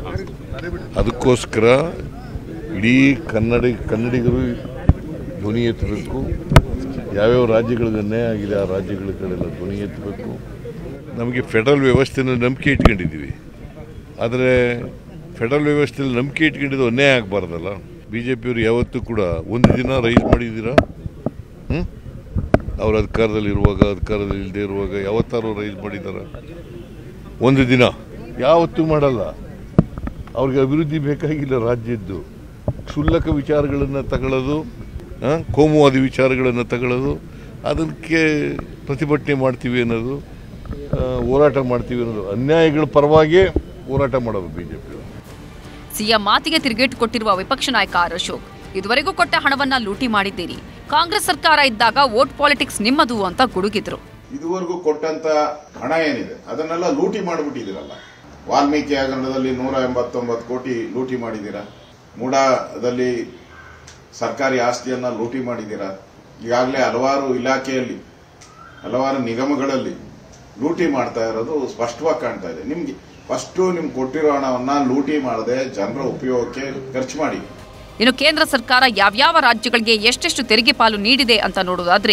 ಅದಕ್ಕೋಸ್ಕರ ಇಡೀ ಕನ್ನಡ ಕನ್ನಡಿಗರು ಧ್ವನಿ ಎತ್ತಬೇಕು ಯಾವ್ಯಾವ ರಾಜ್ಯಗಳಿಗೆ ಅನ್ಯಾಯ ಆಗಿದೆ ಆ ರಾಜ್ಯಗಳ ಕಡೆಲ್ಲ ಧ್ವನಿ ಎತ್ತಬೇಕು ನಮಗೆ ಫೆಡರಲ್ ವ್ಯವಸ್ಥೆನ ನಂಬಿಕೆ ಇಟ್ಕೊಂಡಿದ್ದೀವಿ ಆದರೆ ಫೆಡರಲ್ ವ್ಯವಸ್ಥೆಯಲ್ಲಿ ನಂಬಿಕೆ ಇಟ್ಕೊಂಡಿದ್ದು ಅನ್ಯಾಯ ಆಗಬಾರ್ದಲ್ಲ ಬಿ ಜೆ ಪಿಯವರು ಯಾವತ್ತೂ ಕೂಡ ಒಂದು ದಿನ ರೈಸ್ ಮಾಡಿದ್ದೀರಾ ಹ್ಞೂ ಅವ್ರ ಅಧಿಕಾರದಲ್ಲಿ ಇರುವಾಗ ಅಧಿಕಾರದಲ್ಲಿ ಇಲ್ಲದೆ ಇರುವಾಗ ಯಾವತ್ತಾರು ರೈಸ್ ಮಾಡಿದಾರ ಒಂದು ದಿನ ಯಾವತ್ತೂ ಮಾಡಲ್ಲ ಅವ್ರಿಗೆ ಅಭಿವೃದ್ಧಿ ಬೇಕಾಗಿಲ್ಲ ರಾಜ್ಯದ್ದು ಕ್ಷುಲ್ಲಕ ವಿಚಾರಗಳನ್ನು ತಗೊಳ್ಳೋದು ಆ, ಕೋಮುವಾದಿ ವಿಚಾರಗಳನ್ನು ತಗೊಳ್ಳೋದು ಅದಕ್ಕೆ ಪ್ರತಿಭಟನೆ ಮಾಡ್ತೀವಿ ಅನ್ನೋದು ಆ, ಹೋರಾಟ ಮಾಡ್ತೀವಿ ಅನ್ನೋದು ಅನ್ಯಾಯಗಳ ಪರವಾಗಿ ಹೋರಾಟ ಮಾಡೋದು ಬಿ ಜೆ ಪಿ ಸಿಎಂ ಮಾತಿಗೆ ತಿರುಗೇಟು ಕೊಟ್ಟಿರುವ ವಿಪಕ್ಷ ನಾಯಕ ಆರ್ ಅಶೋಕ್ ಇದುವರೆಗೂ ಕೊಟ್ಟ ಹಣವನ್ನ ಲೂಟಿ ಮಾಡಿದ್ದೀರಿ ಕಾಂಗ್ರೆಸ್ ಸರ್ಕಾರ ಇದ್ದಾಗ ವೋಟ್ ಪಾಲಿಟಿಕ್ಸ್ ನಿಮ್ಮದು ಅಂತ ಗುಡುಗಿದ್ರು ಇದುವರೆಗೂ ಕೊಟ್ಟಂತ ಹಣ ಏನಿದೆ ಅದನ್ನೆಲ್ಲ ಲೂಟಿ ಮಾಡಿಬಿಟ್ಟಿದ್ದೀರಲ್ಲ ವಾಲ್ಮೀಕಿ ಹಗರಣದಲ್ಲಿ ನೂರ ಎಂಬತ್ತೊಂಬತ್ತು ಕೋಟಿ ಲೂಟಿ ಮಾಡಿದ್ದೀರಾ ಮೂಡಾದಲ್ಲಿ ಸರ್ಕಾರಿ ಆಸ್ತಿಯನ್ನ ಲೂಟಿ ಮಾಡಿದ್ದೀರಾ ಈಗಾಗಲೇ ಹಲವಾರು ಇಲಾಖೆಯಲ್ಲಿ ಹಲವಾರು ನಿಗಮಗಳಲ್ಲಿ ಲೂಟಿ ಮಾಡ್ತಾ ಇರೋದು ಸ್ಪಷ್ಟವಾಗಿ ಕಾಣ್ತಾ ಇದೆ ನಿಮ್ಗೆ ಫಸ್ಟು ನಿಮ್ಗೆ ಕೊಟ್ಟಿರೋ ಹಣವನ್ನ ಲೂಟಿ ಮಾಡದೆ ಜನರ ಉಪಯೋಗಕ್ಕೆ ಖರ್ಚು ಮಾಡಿ ಇನ್ನು ಕೇಂದ್ರ ಸರ್ಕಾರ ಯಾವ್ಯಾವ ರಾಜ್ಯಗಳಿಗೆ ಎಷ್ಟೆಷ್ಟು ತೆರಿಗೆ ಪಾಲು ನೀಡಿದೆ ಅಂತ ನೋಡೋದಾದ್ರೆ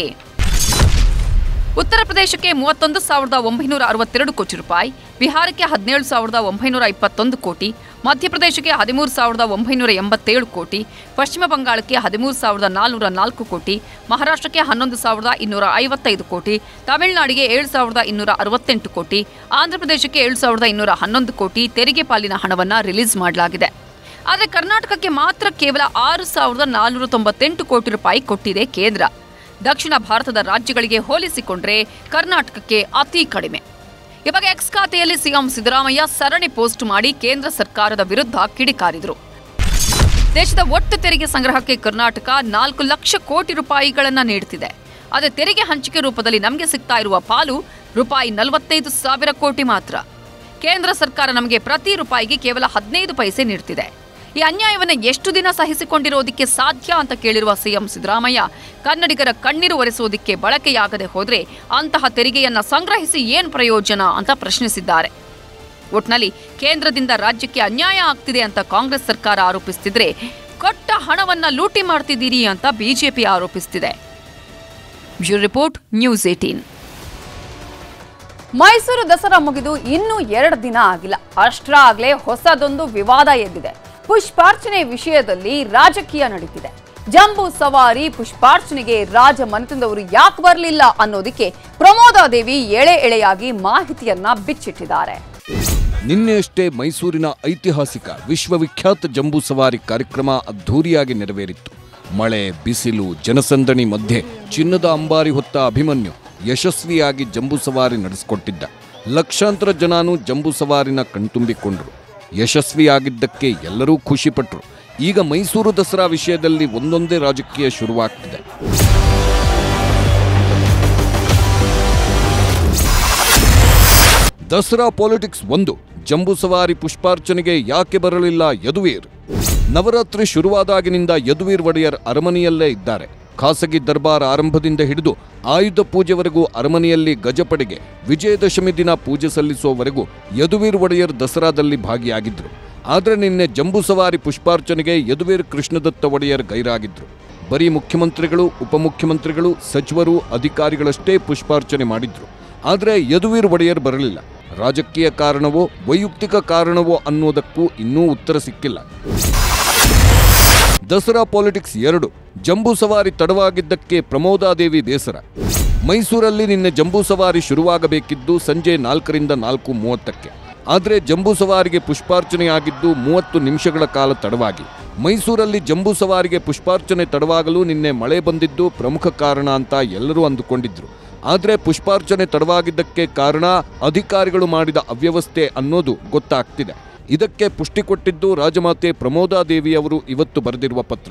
ಉತ್ತರ ಪ್ರದೇಶಕ್ಕೆ ಮೂವತ್ತೊಂದು ಸಾವಿರದ ಒಂಬೈನೂರ ಅರವತ್ತೆರಡು ಕೋಟಿ ರೂಪಾಯಿ ಬಿಹಾರಕ್ಕೆ ಹದಿನೇಳು ಸಾವಿರದ ಒಂಬೈನೂರ ಇಪ್ಪತ್ತೊಂದು ಕೋಟಿ ಮಧ್ಯಪ್ರದೇಶಕ್ಕೆ ಹದಿಮೂರು ಸಾವಿರದ ಒಂಬೈನೂರ ಎಂಬತ್ತೇಳು ಕೋಟಿ ಪಶ್ಚಿಮ ಬಂಗಾಳಕ್ಕೆ ಹದಿಮೂರು ಸಾವಿರದ ನಾಲ್ನೂರ ನಾಲ್ಕು ಕೋಟಿ ಮಹಾರಾಷ್ಟ್ರಕ್ಕೆ ಹನ್ನೊಂದು ಸಾವಿರದ ಇನ್ನೂರ ಐವತ್ತೈದು ಕೋಟಿ ತಮಿಳುನಾಡಿಗೆ ಏಳು ಸಾವಿರದ ಇನ್ನೂರ ಅರವತ್ತೆಂಟು ಕೋಟಿ ಆಂಧ್ರಪ್ರದೇಶಕ್ಕೆ ಏಳು ಸಾವಿರದ ಇನ್ನೂರ ಹನ್ನೊಂದು ಕೋಟಿ ತೆರಿಗೆ ಪಾಲಿನ ಹಣವನ್ನು ರಿಲೀಸ್ ಮಾಡಲಾಗಿದೆ ಆದರೆ ಕರ್ನಾಟಕಕ್ಕೆ ಮಾತ್ರ ಕೇವಲ ಆರು ಸಾವಿರದ ನಾಲ್ನೂರ ತೊಂಬತ್ತೆಂಟು ಕೋಟಿ ರೂಪಾಯಿ ಕೊಟ್ಟಿದೆ ಕೇಂದ್ರ ದಕ್ಷಿಣ ಭಾರತದ ರಾಜ್ಯಗಳಿಗೆ ಹೋಲಿಸಿಕೊಂಡ್ರೆ ಕರ್ನಾಟಕಕ್ಕೆ ಅತಿ ಕಡಿಮೆ ಇವಾಗ ಎಕ್ಸ್ ಖಾತೆಯಲ್ಲಿ ಸಿಎಂ ಸಿದ್ದರಾಮಯ್ಯ ಸರಣಿ ಪೋಸ್ಟ್ ಮಾಡಿ ಕೇಂದ್ರ ಸರ್ಕಾರದ ವಿರುದ್ಧ ಕಿಡಿಕಾರಿದರು ದೇಶದ ಒಟ್ಟು ತೆರಿಗೆ ಸಂಗ್ರಹಕ್ಕೆ ಕರ್ನಾಟಕ ನಾಲ್ಕು ಲಕ್ಷ ಕೋಟಿ ರೂಪಾಯಿಗಳನ್ನ ನೀಡುತ್ತಿದೆ ಆದರೆ ತೆರಿಗೆ ಹಂಚಿಕೆ ರೂಪದಲ್ಲಿ ನಮಗೆ ಸಿಗ್ತಾ ಇರುವ ಪಾಲು ರೂಪಾಯಿ ನಲವತ್ತೈದು ಸಾವಿರ ಕೋಟಿ ಮಾತ್ರ ಕೇಂದ್ರ ಸರ್ಕಾರ ನಮಗೆ ಪ್ರತಿ ರೂಪಾಯಿಗೆ ಕೇವಲ ಹದಿನೈದು ಪೈಸೆ ನೀಡ್ತಿದೆ ಈ ಅನ್ಯಾಯವನ್ನು ಎಷ್ಟು ದಿನ ಸಹಿಸಿಕೊಂಡಿರೋದಕ್ಕೆ ಸಾಧ್ಯ ಅಂತ ಕೇಳಿರುವ ಸಿಎಂ ಸಿದ್ದರಾಮಯ್ಯ ಕನ್ನಡಿಗರ ಕಣ್ಣೀರು ಒರೆಸೋದಿಕ್ಕೆ ಬಳಕೆಯಾಗದೆ ಹೋದ್ರೆ ಅಂತಹ ತೆರಿಗೆಯನ್ನ ಸಂಗ್ರಹಿಸಿ ಏನ್ ಪ್ರಯೋಜನ ಅಂತ ಪ್ರಶ್ನಿಸಿದ್ದಾರೆ ಒಟ್ನಲ್ಲಿ ಕೇಂದ್ರದಿಂದ ರಾಜ್ಯಕ್ಕೆ ಅನ್ಯಾಯ ಆಗ್ತಿದೆ ಅಂತ ಕಾಂಗ್ರೆಸ್ ಸರ್ಕಾರ ಆರೋಪಿಸ್ತಿದ್ರೆ ಕೊಟ್ಟ ಹಣವನ್ನ ಲೂಟಿ ಮಾಡ್ತಿದ್ದೀರಿ ಅಂತ ಬಿಜೆಪಿ ಆರೋಪಿಸ್ತಿದೆ bureau report news eighteen Mysuru Dasara ಮುಗಿದು ಇನ್ನೂ ಎರಡು ದಿನ ಆಗಿಲ್ಲ ಅಷ್ಟರಾಗ್ಲೇ ಹೊಸದೊಂದು ವಿವಾದ ಎದ್ದಿದೆ ಪುಷ್ಪಾರ್ಚನೆ ವಿಷಯದಲ್ಲಿ ರಾಜಕೀಯ ನಡೀತಿದೆ ಜಂಬೂ ಸವಾರಿ ಪುಷ್ಪಾರ್ಚನೆಗೆ ರಾಜ ಮನೆತನದವರು ಯಾಕೆ ಬರಲಿಲ್ಲ ಅನ್ನೋದಕ್ಕೆ ಪ್ರಮೋದಾದೇವಿ ಎಳೆ ಎಳೆಯಾಗಿ ಮಾಹಿತಿಯನ್ನ ಬಿಚ್ಚಿಟ್ಟಿದ್ದಾರೆ ನಿನ್ನೆಯಷ್ಟೇ ಮೈಸೂರಿನ ಐತಿಹಾಸಿಕ ವಿಶ್ವವಿಖ್ಯಾತ ಜಂಬೂ ಸವಾರಿ ಕಾರ್ಯಕ್ರಮ ಅದ್ಧೂರಿಯಾಗಿ ನೆರವೇರಿತ್ತು ಮಳೆ ಬಿಸಿಲು ಜನಸಂದಣಿ ಮಧ್ಯೆ ಚಿನ್ನದ ಅಂಬಾರಿ ಹೊತ್ತ ಅಭಿಮನ್ಯು ಯಶಸ್ವಿಯಾಗಿ ಜಂಬೂ ಸವಾರಿ ನಡೆಸಿಕೊಟ್ಟಿದ್ದ ಲಕ್ಷಾಂತರ ಜನನು ಜಂಬೂ ಸವಾರಿನ ಕಣ್ತುಂಬಿಕೊಂಡ್ರು ಯಶಸ್ವಿಯಾಗಿದ್ದಕ್ಕೆ ಎಲ್ಲರೂ ಖುಷಿಪಟ್ರು ಈಗ ಮೈಸೂರು ದಸರಾ ವಿಷಯದಲ್ಲಿ ಒಂದೊಂದೇ ರಾಜಕೀಯ ಶುರುವಾಗ್ತಿದೆ ದಸರಾ ಪಾಲಿಟಿಕ್ಸ್ ಒಂದು ಜಂಬೂ ಸವಾರಿ ಪುಷ್ಪಾರ್ಚನೆಗೆ ಯಾಕೆ ಬರಲಿಲ್ಲ ಯದುವೀರ್ ನವರಾತ್ರಿ ಶುರುವಾದಾಗಿನಿಂದ ಯದುವೀರ್ ಒಡೆಯರ್ ಅರಮನೆಯಲ್ಲೇ ಇದ್ದಾರೆ ಖಾಸಗಿ ದರ್ಬಾರ್ ಆರಂಭದಿಂದ ಹಿಡಿದು ಆಯುಧ ಪೂಜೆವರೆಗೂ ಅರಮನೆಯಲ್ಲಿ ಗಜಪಡೆಗೆ ವಿಜಯದಶಮಿ ದಿನ ಪೂಜೆ ಸಲ್ಲಿಸುವವರೆಗೂ ಯದುವೀರ್ ಒಡೆಯರ್ ದಸರಾದಲ್ಲಿ ಭಾಗಿಯಾಗಿದ್ರು ಆದರೆ ನಿನ್ನೆ ಜಂಬೂ ಸವಾರಿ ಪುಷ್ಪಾರ್ಚನೆಗೆ ಯದುವೀರ್ ಕೃಷ್ಣದತ್ತ ಒಡೆಯರ್ ಗೈರಾಗಿದ್ರು ಬರೀ ಮುಖ್ಯಮಂತ್ರಿಗಳು ಉಪಮುಖ್ಯಮಂತ್ರಿಗಳು ಸಚಿವರು ಅಧಿಕಾರಿಗಳಷ್ಟೇ ಪುಷ್ಪಾರ್ಚನೆ ಮಾಡಿದ್ರು ಆದರೆ ಯದುವೀರ್ ಒಡೆಯರ್ ಬರಲಿಲ್ಲ ರಾಜಕೀಯ ಕಾರಣವೋ ವೈಯಕ್ತಿಕ ಕಾರಣವೋ ಅನ್ನೋದಕ್ಕೂ ಇನ್ನೂ ಉತ್ತರ ಸಿಕ್ಕಿಲ್ಲ ದಸರಾ ಪಾಲಿಟಿಕ್ಸ್ ಎರಡು ಜಂಬೂ ಸವಾರಿ ತಡವಾಗಿದ್ದಕ್ಕೆ ಪ್ರಮೋದಾದೇವಿ ಬೇಸರ ಮೈಸೂರಲ್ಲಿ ನಿನ್ನೆ ಜಂಬೂ ಸವಾರಿ ಶುರುವಾಗಬೇಕಿದ್ದು ಸಂಜೆ ನಾಲ್ಕರಿಂದ ನಾಲ್ಕು ಮೂವತ್ತಕ್ಕೆ ಆದರೆ ಜಂಬೂ ಸವಾರಿಗೆ ಪುಷ್ಪಾರ್ಚನೆಯಾಗಿದ್ದು ಮೂವತ್ತು ನಿಮಿಷಗಳ ಕಾಲ ತಡವಾಗಿ ಮೈಸೂರಲ್ಲಿ ಜಂಬೂ ಸವಾರಿಗೆ ಪುಷ್ಪಾರ್ಚನೆ ತಡವಾಗಲು ನಿನ್ನೆ ಮಳೆ ಬಂದಿದ್ದು ಪ್ರಮುಖ ಕಾರಣ ಅಂತ ಎಲ್ಲರೂ ಅಂದುಕೊಂಡಿದ್ರು ಆದರೆ ಪುಷ್ಪಾರ್ಚನೆ ತಡವಾಗಿದ್ದಕ್ಕೆ ಕಾರಣ ಅಧಿಕಾರಿಗಳು ಮಾಡಿದ ಅವ್ಯವಸ್ಥೆ ಅನ್ನೋದು ಗೊತ್ತಾಗ್ತಿದೆ ಇದಕ್ಕೆ ಪುಷ್ಟಿ ಕೊಟ್ಟಿದ್ದು ರಾಜಮಾತೆ ಪ್ರಮೋದಾದೇವಿ ಅವರು ಇವತ್ತು ಬರೆದಿರುವ ಪತ್ರ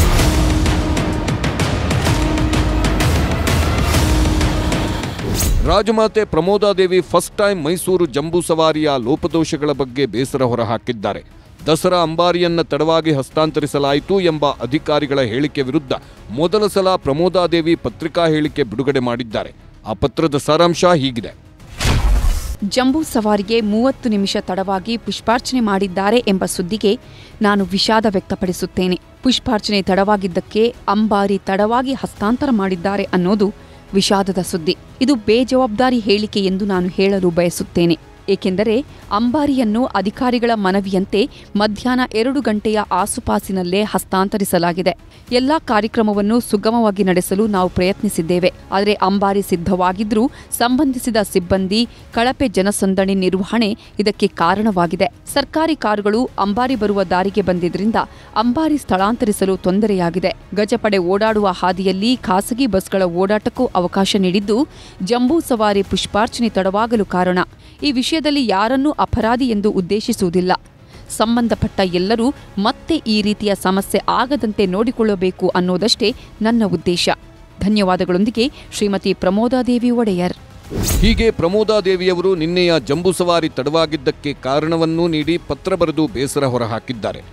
ರಾಜಮಾತೆ ಪ್ರಮೋದಾದೇವಿ ಫಸ್ಟ್ ಟೈಮ್ ಮೈಸೂರು ಜಂಬೂ ಸವಾರಿಯ ಲೋಪದೋಷಗಳ ಬಗ್ಗೆ ಬೇಸರ ಹೊರಹಾಕಿದ್ದಾರೆ ದಸರಾ ಅಂಬಾರಿಯನ್ನ ತಡವಾಗಿ ಹಸ್ತಾಂತರಿಸಲಾಯಿತು ಎಂಬ ಅಧಿಕಾರಿಗಳ ಹೇಳಿಕೆ ವಿರುದ್ಧ ಮೊದಲ ಸಲ ಪ್ರಮೋದಾದೇವಿ ಪತ್ರಿಕಾ ಹೇಳಿಕೆ ಬಿಡುಗಡೆ ಮಾಡಿದ್ದಾರೆ ಆ ಪತ್ರದ ಸಾರಾಂಶ ಹೀಗಿದೆ ಜಂಬೂ ಸವಾರಿಗೆ ಮೂವತ್ತು ನಿಮಿಷ ತಡವಾಗಿ ಪುಷ್ಪಾರ್ಚನೆ ಮಾಡಿದ್ದಾರೆ ಎಂಬ ಸುದ್ದಿಗೆ ನಾನು ವಿಷಾದ ವ್ಯಕ್ತಪಡಿಸುತ್ತೇನೆ ಪುಷ್ಪಾರ್ಚನೆ ತಡವಾಗಿದ್ದಕ್ಕೆ ಅಂಬಾರಿ ತಡವಾಗಿ ಹಸ್ತಾಂತರ ಮಾಡಿದ್ದಾರೆ ಅನ್ನೋದು ವಿಷಾದದ ಸುದ್ದಿ ಇದು ಬೇಜವಾಬ್ದಾರಿ ಹೇಳಿಕೆ ಎಂದು ನಾನು ಹೇಳಲು ಬಯಸುತ್ತೇನೆ ಏಕೆಂದರೆ ಅಂಬಾರಿಯನ್ನು ಅಧಿಕಾರಿಗಳ ಮನವಿಯಂತೆ ಮಧ್ಯಾಹ್ನ ಎರಡು ಗಂಟೆಯ ಆಸುಪಾಸಿನಲ್ಲೇ ಹಸ್ತಾಂತರಿಸಲಾಗಿದೆ ಎಲ್ಲಾ ಕಾರ್ಯಕ್ರಮವನ್ನು ಸುಗಮವಾಗಿ ನಡೆಸಲು ನಾವು ಪ್ರಯತ್ನಿಸಿದ್ದೇವೆ ಆದರೆ ಅಂಬಾರಿ ಸಿದ್ಧವಾಗಿದ್ರೂ ಸಂಬಂಧಿಸಿದ ಸಿಬ್ಬಂದಿ ಕಳಪೆ ಜನಸಂದಣಿ ನಿರ್ವಹಣೆ ಇದಕ್ಕೆ ಕಾರಣವಾಗಿದೆ ಸರ್ಕಾರಿ ಕಾರುಗಳು ಅಂಬಾರಿ ಬರುವ ದಾರಿಗೆ ಬಂದಿದ್ರಿಂದ ಅಂಬಾರಿ ಸ್ಥಳಾಂತರಿಸಲು ತೊಂದರೆಯಾಗಿದೆ ಗಜಪಡೆ ಓಡಾಡುವ ಹಾದಿಯಲ್ಲಿ ಖಾಸಗಿ ಬಸ್ಗಳ ಓಡಾಟಕ್ಕೂ ಅವಕಾಶ ನೀಡಿದ್ದು ಜಂಬೂ ಸವಾರಿ ಪುಷ್ಪಾರ್ಚನೆ ತಡವಾಗಲು ಕಾರಣ ಈ ವಿಷಯದಲ್ಲಿ ಯಾರನ್ನೂ ಅಪರಾಧಿ ಎಂದು ಉದ್ದೇಶಿಸುವುದಿಲ್ಲ ಸಂಬಂಧಪಟ್ಟ ಎಲ್ಲರೂ ಮತ್ತೆ ಈ ರೀತಿಯ ಸಮಸ್ಯೆ ಆಗದಂತೆ ನೋಡಿಕೊಳ್ಳಬೇಕು ಅನ್ನೋದಷ್ಟೇ ನನ್ನ ಉದ್ದೇಶ ಧನ್ಯವಾದಗಳೊಂದಿಗೆ ಶ್ರೀಮತಿ ಪ್ರಮೋದಾದೇವಿ ಒಡೆಯರ್ ಹೀಗೆ ಪ್ರಮೋದಾದೇವಿಯವರು ನಿನ್ನೆಯ ಜಂಬೂ ಸವಾರಿ ತಡವಾಗಿದ್ದಕ್ಕೆ ಕಾರಣವನ್ನೂ ನೀಡಿ ಪತ್ರ ಬರೆದು ಬೇಸರ ಹೊರಹಾಕಿದ್ದಾರೆ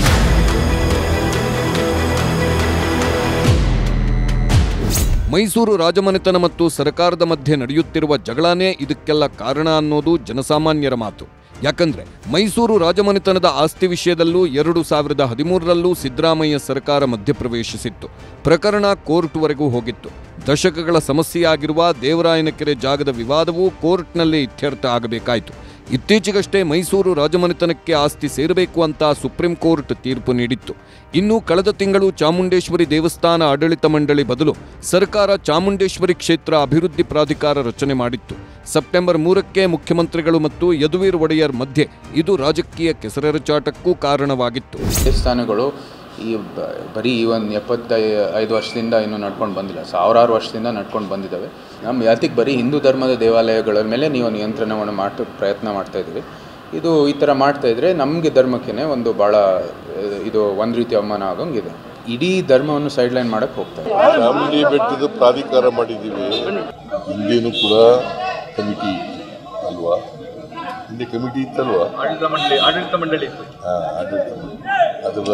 ಮೈಸೂರು ರಾಜಮನೆತನ ಮತ್ತು ಸರ್ಕಾರದ ಮಧ್ಯೆ ನಡೆಯುತ್ತಿರುವ ಜಗಳನೇ ಇದಕ್ಕೆಲ್ಲ ಕಾರಣ ಅನ್ನೋದು ಜನಸಾಮಾನ್ಯರ ಮಾತು ಯಾಕಂದ್ರೆ ಮೈಸೂರು ರಾಜಮನೆತನದ ಆಸ್ತಿ ವಿಷಯದಲ್ಲೂ ಎರಡು ಸಾವಿರದ ಹದಿಮೂರರಲ್ಲೂ ಸಿದ್ದರಾಮಯ್ಯ ಸರ್ಕಾರ ಮಧ್ಯಪ್ರವೇಶಿಸಿತ್ತು ಪ್ರಕರಣ ಕೋರ್ಟ್ವರೆಗೂ ಹೋಗಿತ್ತು ದಶಕಗಳ ಸಮಸ್ಯೆಯಾಗಿರುವ ದೇವರಾಯನಕೆರೆ ಜಾಗದ ವಿವಾದವೂ ಕೋರ್ಟ್ನಲ್ಲಿ ಇತ್ಯರ್ಥ ಆಗಬೇಕಾಯಿತು ಇತ್ತೀಚೆಗಷ್ಟೇ ಮೈಸೂರು ರಾಜಮನೆತನಕ್ಕೆ ಆಸ್ತಿ ಸೇರಬೇಕು ಅಂತ ಸುಪ್ರೀಂ ಕೋರ್ಟ್ ತೀರ್ಪು ನೀಡಿತ್ತು ಇನ್ನು ಕಳೆದ ತಿಂಗಳು ಚಾಮುಂಡೇಶ್ವರಿ ದೇವಸ್ಥಾನ ಆಡಳಿತ ಮಂಡಳಿ ಬದಲು ಸರ್ಕಾರ ಚಾಮುಂಡೇಶ್ವರಿ ಕ್ಷೇತ್ರ ಅಭಿವೃದ್ಧಿ ಪ್ರಾಧಿಕಾರ ರಚನೆ ಮಾಡಿತ್ತು ಸೆಪ್ಟೆಂಬರ್ ಮೂರಕ್ಕೆ ಮುಖ್ಯಮಂತ್ರಿಗಳು ಮತ್ತು ಯದುವೀರ್ ಒಡೆಯರ್ ಮಧ್ಯೆ ಇದು ರಾಜಕೀಯ ಕೆಸರೆರಚಾಟಕ್ಕೂ ಕಾರಣವಾಗಿತ್ತು ದೇವಸ್ಥಾನಗಳು ಈ ಬ- ಬರೀ ಈ ಒಂದು ಎಪ್ಪತ್ತೈ ಐದು ವರ್ಷದಿಂದ ಇನ್ನೂ ನಡ್ಕೊಂಡು ಬಂದಿಲ್ಲ ಸಾವಿರಾರು ವರ್ಷದಿಂದ ನಡ್ಕೊಂಡು ಬಂದಿದ್ದಾವೆ ನಮ್ಮ ಯಾತಿಗೆ ಬರೀ ಹಿಂದೂ ಧರ್ಮದ ದೇವಾಲಯಗಳ ಮೇಲೆ ನೀವು ನಿಯಂತ್ರಣವನ್ನು ಮಾಡ ಪ್ರಯತ್ನ ಮಾಡ್ತಾ ಇದ್ದೀವಿ ಇದು ಈ ಥರ ಮಾಡ್ತಾ ಇದ್ರೆ ನಮಗೆ ಧರ್ಮಕ್ಕೇ ಒಂದು ಭಾಳ ಇದು ಒಂದು ರೀತಿ ಅವಮಾನ ಆಗೋಂಗಿದೆ ಇಡೀ ಧರ್ಮವನ್ನು ಸೈಡ್ಲೈನ್ ಮಾಡಕ್ಕೆ ಹೋಗ್ತಾ ಇದ್ದಾರೆ ಚಾಮುಂಡಿ ಬೆಟ್ಟದ ಪ್ರಾಧಿಕಾರ ಮಾಡಿದ್ದೀವಿ ಹಿಂದೇನು ಕೂಡ ಕಮಿಟಿ ಅಲ್ವಾ ಹಿಂದೆ ಕಮಿಟಿ ಇತ್ತಲ್ವಾ ಆಡಳಿತ ಮಂಡಳಿ ಆಡಳಿತ ಮಂಡಳಿ ಹಾ, ಆಡಳಿತ ಮಂಡಳಿ. ಅದರ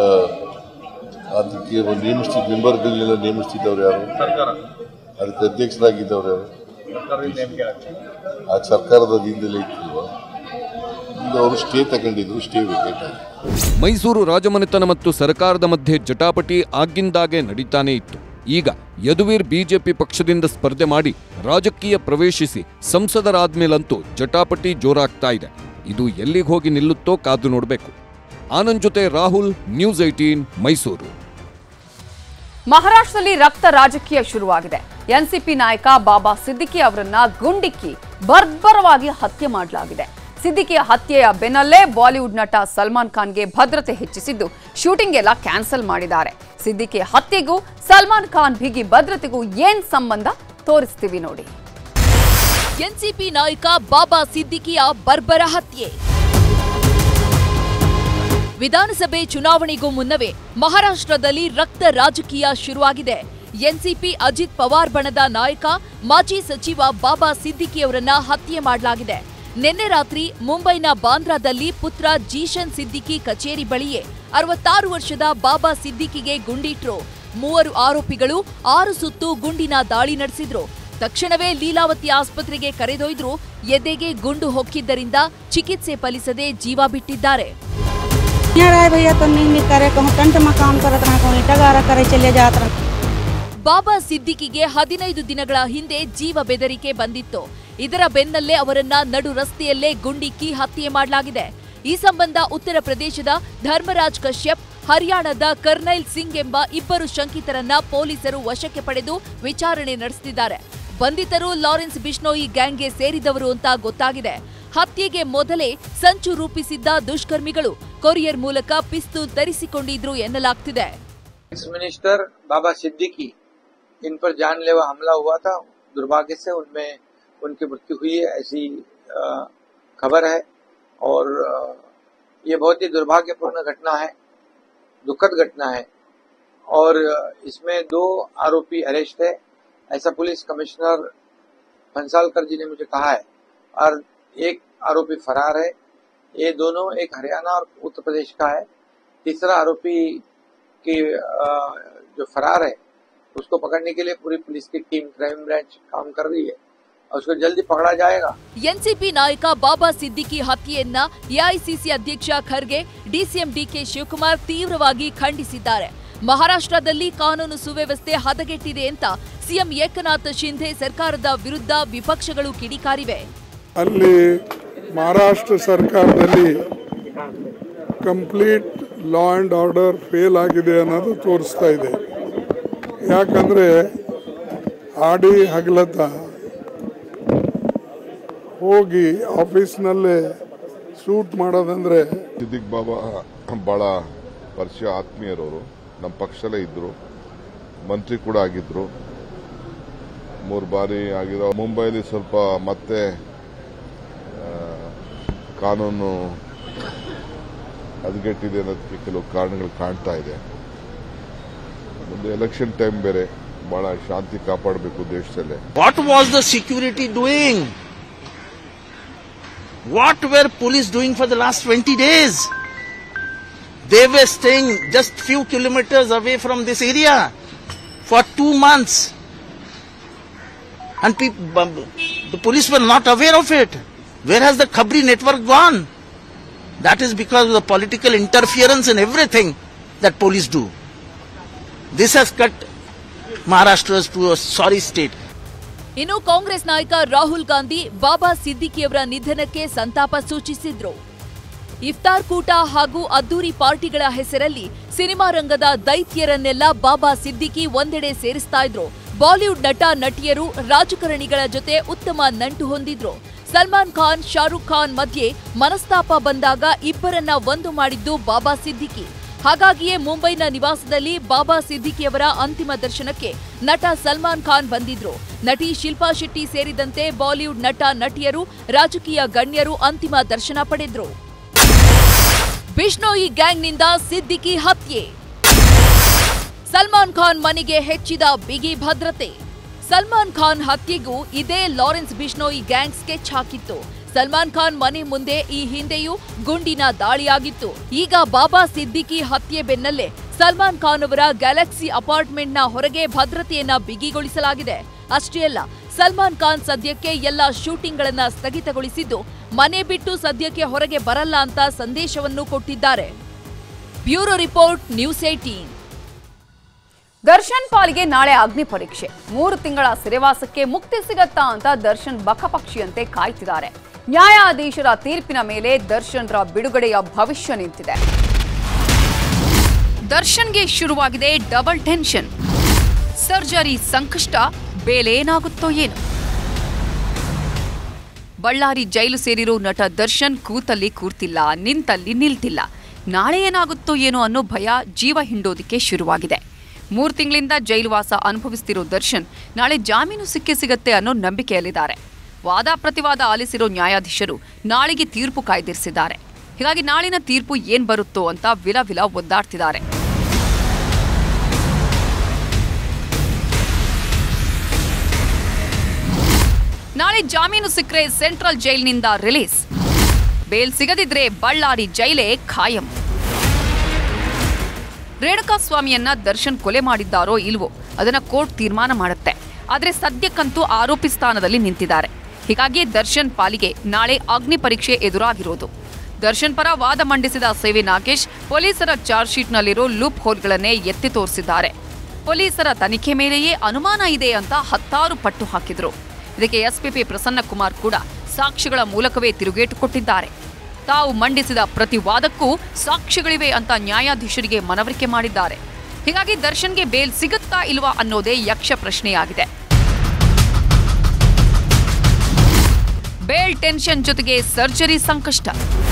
ಅದಕ್ಕೆ ಒಂದು ನೇಮಿಸ್ತಿದ್ದ ಮೆಂಬರ್ಗಳನ್ನೆಲ್ಲ ನೇಮಿಸ್ತಿದ್ದವ್ರು ಯಾರು ಸರ್ಕಾರ ಅದಕ್ಕೆ ಅಧ್ಯಕ್ಷರಾಗಿದ್ದವ್ರು ಯಾರು ಸರ್ಕಾರದಿಂದ ನೇಮಕ ಆಗ್ತದೆ. ಆ ಸರ್ಕಾರದ ಅಧೀನದಲ್ಲೇ ಇತ್ತಿಲ್ವಾ ಈಗ ಅವರು ಸ್ಟೇ ತಗೊಂಡಿದ್ರು ಸ್ಟೇ ವೇಕೇಟ್ ಆಗಿದೆ ಮೈಸೂರು ರಾಜಮನೆತನ ಮತ್ತು ಸರ್ಕಾರದ ಮಧ್ಯೆ ಜಟಾಪಟಿ ಆಗಿಂದಾಗೆ ನಡೀತಾನೇ ಇತ್ತು ಈಗ ಯದುವೀರ್ ಬಿಜೆಪಿ ಪಕ್ಷದಿಂದ ಸ್ಪರ್ಧೆ ಮಾಡಿ ರಾಜಕೀಯ ಪ್ರವೇಶಿಸಿ ಸಂಸದರಾದ್ಮೇಲಂತೂ ಜಟಾಪಟಿ ಜೋರಾಗ್ತಾ ಇದೆ ಇದು ಎಲ್ಲಿಗೆ ಹೋಗಿ ನಿಲ್ಲುತ್ತೋ ಕಾದು ನೋಡಬೇಕು ಆನಂದ್ ಜೊತೆ ರಾಹುಲ್ ನ್ಯೂಸ್ ಏಟೀನ್ ಮೈಸೂರು ಮಹಾರಾಷ್ಟ್ರದಲ್ಲಿ ರಕ್ತ ರಾಜಕೀಯ ಶುರುವಾಗಿದೆ ಎನ್ಸಿಪಿ ನಾಯಕ ಬಾಬಾ ಸಿದ್ದಿಕಿ ಅವರನ್ನ ಗುಂಡಿಕ್ಕಿ ಬರ್ಬರವಾಗಿ ಹತ್ಯೆ ಮಾಡಲಾಗಿದೆ ಸಿದ್ದಿಕಿಯ ಹತ್ಯೆಯ ಬೆನ್ನಲ್ಲೇ ಬಾಲಿವುಡ್ ನಟ ಸಲ್ಮಾನ್ ಖಾನ್ಗೆ ಭದ್ರತೆ ಹೆಚ್ಚಿಸಿದ್ದು ಶೂಟಿಂಗ್ ಎಲ್ಲ ಕ್ಯಾನ್ಸಲ್ ಮಾಡಿದ್ದಾರೆ ಸಿದ್ದಿಕಿ ಹತ್ಯೆಗೂ ಸಲ್ಮಾನ್ ಖಾನ್ ಬಿಗಿ ಭದ್ರತೆಗೂ ಏನ್ ಸಂಬಂಧ ತೋರಿಸ್ತೀವಿ ನೋಡಿ ಎನ್ಸಿಪಿ ನಾಯಕ ಬಾಬಾ ಸಿದ್ದಿಕಿಯ ಬರ್ಬರ ಹತ್ಯೆ ವಿಧಾನಸಭೆ ಚುನಾವಣೆಗೂ ಮುನ್ನವೇ ಮಹಾರಾಷ್ಟ್ರದಲ್ಲಿ ರಕ್ತ ರಾಜಕೀಯ ಶುರುವಾಗಿದೆ ಎನ್ಸಿಪಿ ಅಜಿತ್ ಪವಾರ್ ಬಣದ ನಾಯಕ ಮಾಜಿ ಸಚಿವ ಬಾಬಾ ಸಿದ್ದಿಕಿಯವರನ್ನ ಹತ್ಯೆ ಮಾಡಲಾಗಿದೆ ನಿನ್ನೆ ರಾತ್ರಿ ಮುಂಬೈನ ಬಾಂದ್ರಾದಲ್ಲಿ ಪುತ್ರ ಜೀಶನ್ ಸಿದ್ದಿಕಿ ಕಚೇರಿ ಬಳಿಯೇ ಅರವತ್ತಾರು ವರ್ಷದ ಬಾಬಾ ಸಿದ್ದಿಕಿಗೆ ಗುಂಡಿಟ್ರು ಮೂವರು ಆರೋಪಿಗಳು ಆರು ಸುತ್ತು ಗುಂಡಿನ ದಾಳಿ ನಡೆಸಿದ್ರು ತಕ್ಷಣವೇ ಲೀಲಾವತಿ ಆಸ್ಪತ್ರೆಗೆ ಕರೆದೊಯ್ದ್ರು ಎದೆಗೆ ಗುಂಡು ಹೊಕ್ಕಿದ್ದರಿಂದ ಚಿಕಿತ್ಸೆ ಫಲಿಸದೆ ಜೀವ ಬಿಟ್ಟಿದ್ದಾರೆ यहाँ रहे भैया तो नहीं नहीं करे कहूँ टेंट में काम करत रहा कहूँ ईटा गारा करे चले जात रहा ಬಾಬಾ ಸಿದ್ದಿಕಿಗೆ ಹದಿನೈದು ದಿನಗಳ ಹಿಂದೆ ಜೀವ ಬೆದರಿಕೆ ಬಂದಿತ್ತು ಇದರ ಬೆನ್ನಲ್ಲೇ ಅವರನ್ನ ನಡು ರಸ್ತೆಯಲ್ಲೇ ಗುಂಡಿಕ್ಕಿ ಹತ್ಯೆ ಮಾಡಲಾಗಿದೆ ಈ ಸಂಬಂಧ ಉತ್ತರ ಪ್ರದೇಶದ ಧರ್ಮರಾಜ್ ಕಶ್ಯಪ್ ಹರಿಯಾಣದ ಕರ್ನೈಲ್ ಸಿಂಗ್ ಎಂಬ ಇಬ್ಬರು ಶಂಕಿತರನ್ನ ಪೊಲೀಸರು ವಶಕ್ಕೆ ಪಡೆದು ವಿಚಾರಣೆ ನಡೆಸುತ್ತಿದ್ದಾರೆ ಬಂಧಿತರು ಲಾರೆನ್ಸ್ ಬಿಷ್ಣೋಯಿ ಗ್ಯಾಂಗ್ಗೆ ಸೇರಿದವರು ಅಂತ ಗೊತ್ತಾಗಿದೆ ಹತ್ಯೆಗೆ ಮೊದಲೇ ಸಂಚು ರೂಪಿಸಿದ್ದ ದುಷ್ಕರ್ಮಿಗಳು ಕೊರಿಯರ್ ಮೂಲಕ ಪಿಸ್ತೂಲ್ ತರಿಸಿಕೊಂಡಿದ್ರು ಎನ್ನಲಾಗ್ತಿದೆ एक्स मिनिस्टर बाबा सिद्दीकी इन पर जानलेवा हमला हुआ था दुर्भाग्य से उनमें उनकी मृत्यु हुई है ऐसी अ, खबर है और अ, ये बहुत ही दुर्भाग्यपूर्ण घटना है दुखद घटना है और अ, इसमें दो आरोपी अरेस्ट है ऐसा पुलिस कमिश्नर भंसालकर जी ने मुझे कहा है और एक आरोपी फरार है ये दोनों एक हरियाणा और उत्तर प्रदेश का है तीसरा आरोपी की अ, जो फरार है उसको पकड़ने के लिए पूरी पुलिस की टीम क्राइम ब्रांच काम कर रही है और उसको जल्दी पकड़ा जाएगा ಎನ್ಸಿಪಿ ನಾಯಕ ಬಾಬಾ ಸಿದ್ದಿಕಿ ಹತ್ಯೆಯನ್ನ ಎಐಸಿಸಿ ಅಧ್ಯಕ್ಷ ಖರ್ಗೆ ಡಿಸಿಎಂ ಡಿಕೆ ಶಿವಕುಮಾರ್ ತೀವ್ರವಾಗಿ ಖಂಡಿಸಿದ್ದಾರೆ ಮಹಾರಾಷ್ಟ್ರದಲ್ಲಿ ಕಾನೂನು ಸುವ್ಯವಸ್ಥೆ ಹದಗೆಟ್ಟಿದೆ ಅಂತ ಸಿಎಂ ಏಕನಾಥ್ ಶಿಂಧೆ ಸರ್ಕಾರದ ವಿರುದ್ಧ ವಿಪಕ್ಷಗಳು ಕಿಡಿಕಾರಿವೆ ಅಲ್ಲಿ ಮಹಾರಾಷ್ಟ್ರ ಸರ್ಕಾರದಲ್ಲಿ complete law and order fail ಆಗಿದೆ ಅನ್ನೋದು ತೋರಿಸ್ತಾ ಇದೆ ಯಾಕಂದರೆ ಆಡಿ ಹಗಲತ್ತ ಹೋಗಿ ಆಫೀಸ್ನಲ್ಲೇ ಶೂಟ್ ಮಾಡೋದಂದ್ರೆ ಸಿದ್ದಿಕ್ ಬಾಬಾ ಬಹಳ ಪರಿಚಯ ಆತ್ಮೀಯರವರು ನಮ್ಮ ಪಕ್ಷದಲ್ಲೇ ಇದ್ರು ಮಂತ್ರಿ ಕೂಡ ಆಗಿದ್ರು ಮೂರು ಬಾರಿ ಆಗಿರೋ ಮುಂಬೈಲಿ ಸ್ವಲ್ಪ ಮತ್ತೆ ಆ, ಕಾನೂನು ಹದಗೆಟ್ಟಿದೆ ಅನ್ನೋದಕ್ಕೆ ಕೆಲವು ಕಾರಣಗಳು ಕಾಣ್ತಾ ಇದೆ ಒಂದು ಎಲೆಕ್ಷನ್ ಟೈಮ್ ಬೇರೆ ಬಹಳ ಶಾಂತಿ ಕಾಪಾಡಬೇಕು ದೇಶದಲ್ಲೇ What was the security doing? What were police doing for the last 20 days? They were staying just few kilometers away from this area for two months. And peop- bu- the police were not aware of it. Where has the Khabri network gone? That is because of the political interference in everything that police do. This has cut Maharashtra to a sorry state. ಇನ್ನು ಕಾಂಗ್ರೆಸ್ ನಾಯಕ ರಾಹುಲ್ ಗಾಂಧಿ ಬಾಬಾ ಸಿದ್ದಿಕಿಯವರ ನಿಧನಕ್ಕೆ ಸಂತಾಪ ಸೂಚಿಸಿದ್ರು ಇಫ್ತಾರ್ ಕೂಟ ಹಾಗೂ ಅದ್ದೂರಿ ಪಾರ್ಟಿಗಳ ಹೆಸರಲ್ಲಿ cinema ರಂಗದ ದೈತ್ಯರನ್ನೆಲ್ಲ ಬಾಬಾ ಸಿದ್ದಿಕಿ ಒಂದೆಡೆ ಸೇರಿಸ್ತಾ ಇದ್ರು ಬಾಲಿವುಡ್ ನಟ ನಟಿಯರು ರಾಜಕಾರಣಿಗಳ ಜೊತೆ ಉತ್ತಮ ನಂಟು ಹೊಂದಿದ್ರು ಸಲ್ಮಾನ್ ಖಾನ್ ಶಾರುಖ್ ಖಾನ್ ಮಧ್ಯೆ ಮನಸ್ತಾಪ ಬಂದಾಗ ಇಬ್ಬರನ್ನ ಒಂದು ಮಾಡಿದ್ದು ಬಾಬಾ ಸಿದ್ದಿಕಿ ಹಾಗಾಗಿಯೇ ಮುಂಬೈನ ನಿವಾಸದಲ್ಲಿ ಬಾಬಾ ಸಿದ್ದಿಕಿಯವರ ಅಂತಿಮ ದರ್ಶನಕ್ಕೆ ನಟ ಸಲ್ಮಾನ್ ಖಾನ್ ಬಂದಿದ್ರು ನಟಿ ಶಿಲ್ಪಾ ಶೆಟ್ಟಿ ಸೇರಿದಂತೆ ಬಾಲಿವುಡ್ ನಟ ನಟಿಯರು ರಾಜಕೀಯ ಗಣ್ಯರು ಅಂತಿಮ ದರ್ಶನ ಪಡೆದ್ರು ಬಿಷ್ಣೋಯಿ ಗ್ಯಾಂಗ್ನಿಂದ ಸಿದ್ದಿಕಿ ಹತ್ಯೆ ಸಲ್ಮಾನ್ ಖಾನ್ ಮನೆಗೆ ಹೆಚ್ಚಿದ ಬಿಗಿ ಭದ್ರತೆ ಸಲ್ಮಾನ್ ಖಾನ್ ಹತ್ಯೆಗೂ ಇದೇ ಲಾರೆನ್ಸ್ ಬಿಷ್ಣೋಯಿ ಗ್ಯಾಂಗ್ ಸ್ಕೆಚ್ ಹಾಕಿತ್ತು ಸಲ್ಮಾನ್ ಖಾನ್ ಮನೆ ಮುಂದೆ ಈ ಹಿಂದೆಯೂ ಗುಂಡಿನ ದಾಳಿಯಾಗಿತ್ತು ಈಗ ಬಾಬಾ ಸಿದ್ದಿಕಿ ಹತ್ಯೆ ಬೆನ್ನಲ್ಲೇ ಸಲ್ಮಾನ್ ಖಾನ್ ಅವರ ಗ್ಯಾಲಕ್ಸಿ ಅಪಾರ್ಟ್ಮೆಂಟ್ನ ಹೊರಗೆ ಭದ್ರತೆಯನ್ನ ಬಿಗಿಗೊಳಿಸಲಾಗಿದೆ ಅಷ್ಟೇ ಅಲ್ಲ ಸಲ್ಮಾನ್ ಖಾನ್ ಸದ್ಯಕ್ಕೆ ಎಲ್ಲ ಶೂಟಿಂಗ್ಗಳನ್ನ ಸ್ಥಗಿತಗೊಳಿಸಿದ್ದು ಮನೆ ಬಿಟ್ಟು ಸದ್ಯಕ್ಕೆ ಹೊರಗೆ ಬರಲ್ಲ ಅಂತ ಸಂದೇಶವನ್ನು ಕೊಟ್ಟಿದ್ದಾರೆ bureau report news eighteen Darshan ಪಾಲಿಗೆ ನಾಳೆ ಅಗ್ನಿ ಪರೀಕ್ಷೆ ಮೂರು ತಿಂಗಳ ಸೆರೆವಾಸಕ್ಕೆ ಮುಕ್ತಿ ಸಿಗತ್ತಾ ಅಂತ ದರ್ಶನ್ ಬಕಪಕ್ಷಿಯಂತೆ ಕಾಯ್ತಿದ್ದಾರೆ ನ್ಯಾಯಾಧೀಶರ ತೀರ್ಪಿನ ಮೇಲೆ ದರ್ಶನ್ರ ಬಿಡುಗಡೆಯ ಭವಿಷ್ಯ ನಿಂತಿದೆ ದರ್ಶನ್ಗೆ ಶುರುವಾಗಿದೆ ಡಬಲ್ ಟೆನ್ಷನ್ ಸರ್ಜರಿ ಸಂಕಷ್ಟ ಬೇಲೇನಾಗುತ್ತೋ ಏನು ಬಳ್ಳಾರಿ ಜೈಲು ಸೇರಿರೋ ನಟ ದರ್ಶನ್ ಕೂತಲ್ಲಿ ಕೂರ್ತಿಲ್ಲ ನಿಂತಲ್ಲಿ ನಿಲ್ತಿಲ್ಲ ನಾಳೆ ಏನಾಗುತ್ತೋ ಏನೋ ಅನ್ನೋ ಭಯ ಜೀವ ಹಿಂಡೋದಕ್ಕೆ ಶುರುವಾಗಿದೆ ಮೂರು ತಿಂಗಳಿಂದ ಜೈಲುವಾಸ ಅನುಭವಿಸ್ತಿರೋ ದರ್ಶನ್ ನಾಳೆ ಜಾಮೀನು ಸಿಕ್ಕೇ ಸಿಗತ್ತೆ ಅನ್ನೋ ನಂಬಿಕೆಯಲ್ಲಿದ್ದಾರೆ ವಾದ ಪ್ರತಿವಾದ ಆಲಿಸಿರೋ ನ್ಯಾಯಾಧೀಶರು ನಾಳೆಗೆ ತೀರ್ಪು ಕಾಯ್ದಿರಿಸಿದ್ದಾರೆ ಹೀಗಾಗಿ ನಾಳಿನ ತೀರ್ಪು ಏನ್ ಬರುತ್ತೋ ಅಂತ ವಿಲ ವಿಲ ಒದ್ದಾಡ್ತಿದ್ದಾರೆ ನಾಳೆ ಜಾಮೀನು ಸಿಕ್ಕರೆ ಸೆಂಟ್ರಲ್ ಜೈಲಿನಿಂದ ರಿಲೀಸ್ ಬೇಲ್ ಸಿಗದಿದ್ರೆ ಬಳ್ಳಾರಿ ಜೈಲೇ ಖಾಯಂ ರೇಣುಕಾಸ್ವಾಮಿಯನ್ನ ದರ್ಶನ್ ಕೊಲೆ ಮಾಡಿದ್ದಾರೋ ಇಲ್ವೋ ಅದನ್ನ ಕೋರ್ಟ್ ತೀರ್ಮಾನ ಮಾಡುತ್ತೆ ಆದರೆ ಸದ್ಯಕ್ಕಂತೂ ಆರೋಪಿ ಸ್ಥಾನದಲ್ಲಿ ನಿಂತಿದ್ದಾರೆ ಹೀಗಾಗಿ ದರ್ಶನ್ ಪಾಲಿಗೆ ನಾಳೆ ಅಗ್ನಿ ಪರೀಕ್ಷೆ ಎದುರಾಗಿರೋದು ದರ್ಶನ್ ಪರ ವಾದ ಮಂಡಿಸಿದ ಸೇವಿ ನಾಗೇಶ್ ಪೊಲೀಸರ ಚಾರ್ಜ್ ಶೀಟ್ನಲ್ಲಿರೋ ಲೂಪ್ ಹೋಲ್ಗಳನ್ನೇ ಎತ್ತಿ ತೋರಿಸಿದ್ದಾರೆ ಪೊಲೀಸರ ತನಿಖೆ ಮೇಲೆಯೇ ಅನುಮಾನ ಇದೆ ಅಂತ ಹತ್ತಾರು ಪಟ್ಟು ಹಾಕಿದ್ರು ಇದಕ್ಕೆ ಎಸ್ಪಿಪಿ ಪ್ರಸನ್ನ ಕುಮಾರ್ ಕೂಡ ಸಾಕ್ಷಿಗಳ ಮೂಲಕವೇ ತಿರುಗೇಟು ಕೊಟ್ಟಿದ್ದಾರೆ ತಾವು ಮಂಡಿಸಿದ ಪ್ರತಿ ವಾದಕ್ಕೂ ಸಾಕ್ಷಿಗಳಿವೆ ಅಂತ ನ್ಯಾಯಾಧೀಶರಿಗೆ ಮನವರಿಕೆ ಮಾಡಿದ್ದಾರೆ ಹೀಗಾಗಿ ದರ್ಶನ್ಗೆ ಬೇಲ್ ಸಿಗುತ್ತಾ ಇಲ್ವಾ ಅನ್ನೋದೇ ಯಕ್ಷ ಪ್ರಶ್ನೆಯಾಗಿದೆ ಬೇಲ್ ಟೆನ್ಷನ್ ಜೊತೆಗೆ ಸರ್ಜರಿ ಸಂಕಷ್ಟ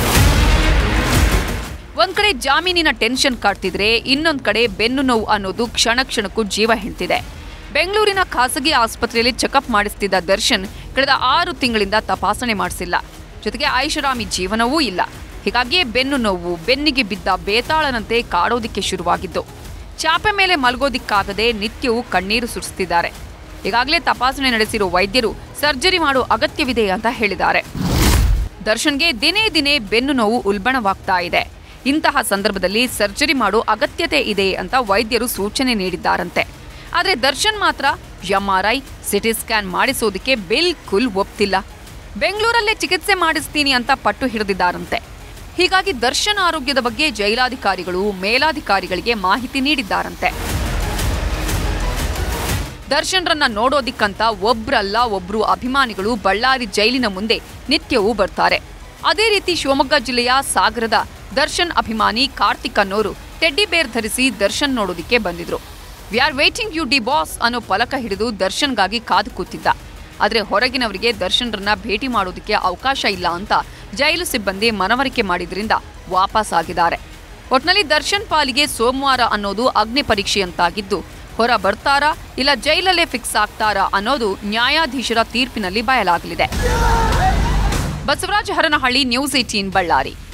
ಒಂದ್ ಕಡೆ ಜಾಮೀನಿನ ಟೆನ್ಷನ್ ಕಾಡ್ತಿದ್ರೆ ಇನ್ನೊಂದ್ ಕಡೆ ಬೆನ್ನು ನೋವು ಅನ್ನೋದು ಕ್ಷಣ ಕ್ಷಣಕ್ಕೂ ಜೀವ ಹೆಣ್ತಿದೆ ಬೆಂಗಳೂರಿನ ಖಾಸಗಿ ಆಸ್ಪತ್ರೆಯಲ್ಲಿ ಚೆಕಪ್ ಮಾಡಿಸ್ತಿದ್ದ ದರ್ಶನ್ ಕಳೆದ ಆರು ತಿಂಗಳಿಂದ ತಪಾಸಣೆ ಮಾಡಿಸಿಲ್ಲ ಜೊತೆಗೆ ಐಷಾರಾಮಿ ಜೀವನವೂ ಇಲ್ಲ ಹೀಗಾಗಿಯೇ ಬೆನ್ನು ನೋವು ಬೆನ್ನಿಗೆ ಬಿದ್ದ ಬೇತಾಳನಂತೆ ಕಾಡೋದಿಕ್ಕೆ ಶುರುವಾಗಿದ್ದು ಚಾಪೆ ಮೇಲೆ ಮಲಗೋದಿಕ್ಕಾಗದೆ ನಿತ್ಯವೂ ಕಣ್ಣೀರು ಸುರಿಸ್ತಿದ್ದಾರೆ ಈಗಾಗಲೇ ತಪಾಸಣೆ ನಡೆಸಿರೋ ವೈದ್ಯರು ಸರ್ಜರಿ ಮಾಡೋ ಅಗತ್ಯವಿದೆ ಅಂತ ಹೇಳಿದ್ದಾರೆ ದರ್ಶನ್ಗೆ ದಿನೇ ದಿನೇ ಬೆನ್ನು ನೋವು ಉಲ್ಬಣವಾಗ್ತಾ ಇದೆ ಇಂತಹ ಸಂದರ್ಭದಲ್ಲಿ ಸರ್ಜರಿ ಮಾಡೋ ಅಗತ್ಯತೆ ಇದೆ ಅಂತ ವೈದ್ಯರು ಸೂಚನೆ ನೀಡಿದ್ದಾರಂತೆ ಆದರೆ ದರ್ಶನ್ ಮಾತ್ರ ಎಂಆರ್ಐ ಸಿಟಿ ಸ್ಕ್ಯಾನ್ ಮಾಡಿಸೋದಕ್ಕೆ ಬಿಲ್ಕುಲ್ ಒಪ್ತಿಲ್ಲ ಬೆಂಗಳೂರಲ್ಲೇ ಚಿಕಿತ್ಸೆ ಮಾಡಿಸ್ತೀನಿ ಅಂತ ಪಟ್ಟು ಹಿಡಿದಿದ್ದಾರಂತೆ ಹೀಗಾಗಿ ದರ್ಶನ್ ಆರೋಗ್ಯದ ಬಗ್ಗೆ ಜೈಲಾಧಿಕಾರಿಗಳು ಮೇಲಾಧಿಕಾರಿಗಳಿಗೆ ಮಾಹಿತಿ ನೀಡಿದ್ದಾರಂತೆ ದರ್ಶನ್ರನ್ನ ನೋಡೋದಿಕ್ಕಂತ ಒಬ್ರಲ್ಲ ಒಬ್ರು ಅಭಿಮಾನಿಗಳು ಬಳ್ಳಾರಿ ಜೈಲಿನ ಮುಂದೆ ನಿತ್ಯವೂ ಬರ್ತಾರೆ ಅದೇ ರೀತಿ ಶಿವಮೊಗ್ಗ ಜಿಲ್ಲೆಯ ಸಾಗರದ ದರ್ಶನ್ ಅಭಿಮಾನಿ ಕಾರ್ತಿಕ್ ಅನ್ನೋರು ಟೆಡ್ಡಿ ಬೇರ್ ಧರಿಸಿ ದರ್ಶನ್ ನೋಡೋದಿಕ್ಕೆ ಬಂದಿದ್ರು we are waiting you D boss ಅನ್ನೋ ಫಲಕ ಹಿಡಿದು ದರ್ಶನ್ಗಾಗಿ ಕಾದು ಕೂತಿದ್ದ ಆದರೆ ಹೊರಗಿನವರಿಗೆ ದರ್ಶನ್ರನ್ನ ಭೇಟಿ ಮಾಡೋದಕ್ಕೆ ಅವಕಾಶ ಇಲ್ಲ ಅಂತ ಜೈಲು ಸಿಬ್ಬಂದಿ ಮನವರಿಕೆ ಮಾಡಿದ್ರಿಂದ ವಾಪಸ್ ಆಗಿದ್ದಾರೆ ಒಟ್ನಲ್ಲಿ ದರ್ಶನ್ ಪಾಲಿಗೆ ಸೋಮವಾರ ಅನ್ನೋದು ಅಗ್ನಿ ಪರೀಕ್ಷೆಯಂತಾಗಿದ್ದು ಹೊರ ಬರ್ತಾರಾ ಇಲ್ಲ ಜೈಲಲ್ಲೇ ಫಿಕ್ಸ್ ಆಗ್ತಾರಾ ಅನ್ನೋದು ನ್ಯಾಯಾಧೀಶರ ತೀರ್ಪಿನಲ್ಲಿ ಬಯಲಾಗಲಿದೆ ಬಸವರಾಜ ಹರನಹಳ್ಳಿ ನ್ಯೂಸ್ ಏಟೀನ್ ಬಳ್ಳಾರಿ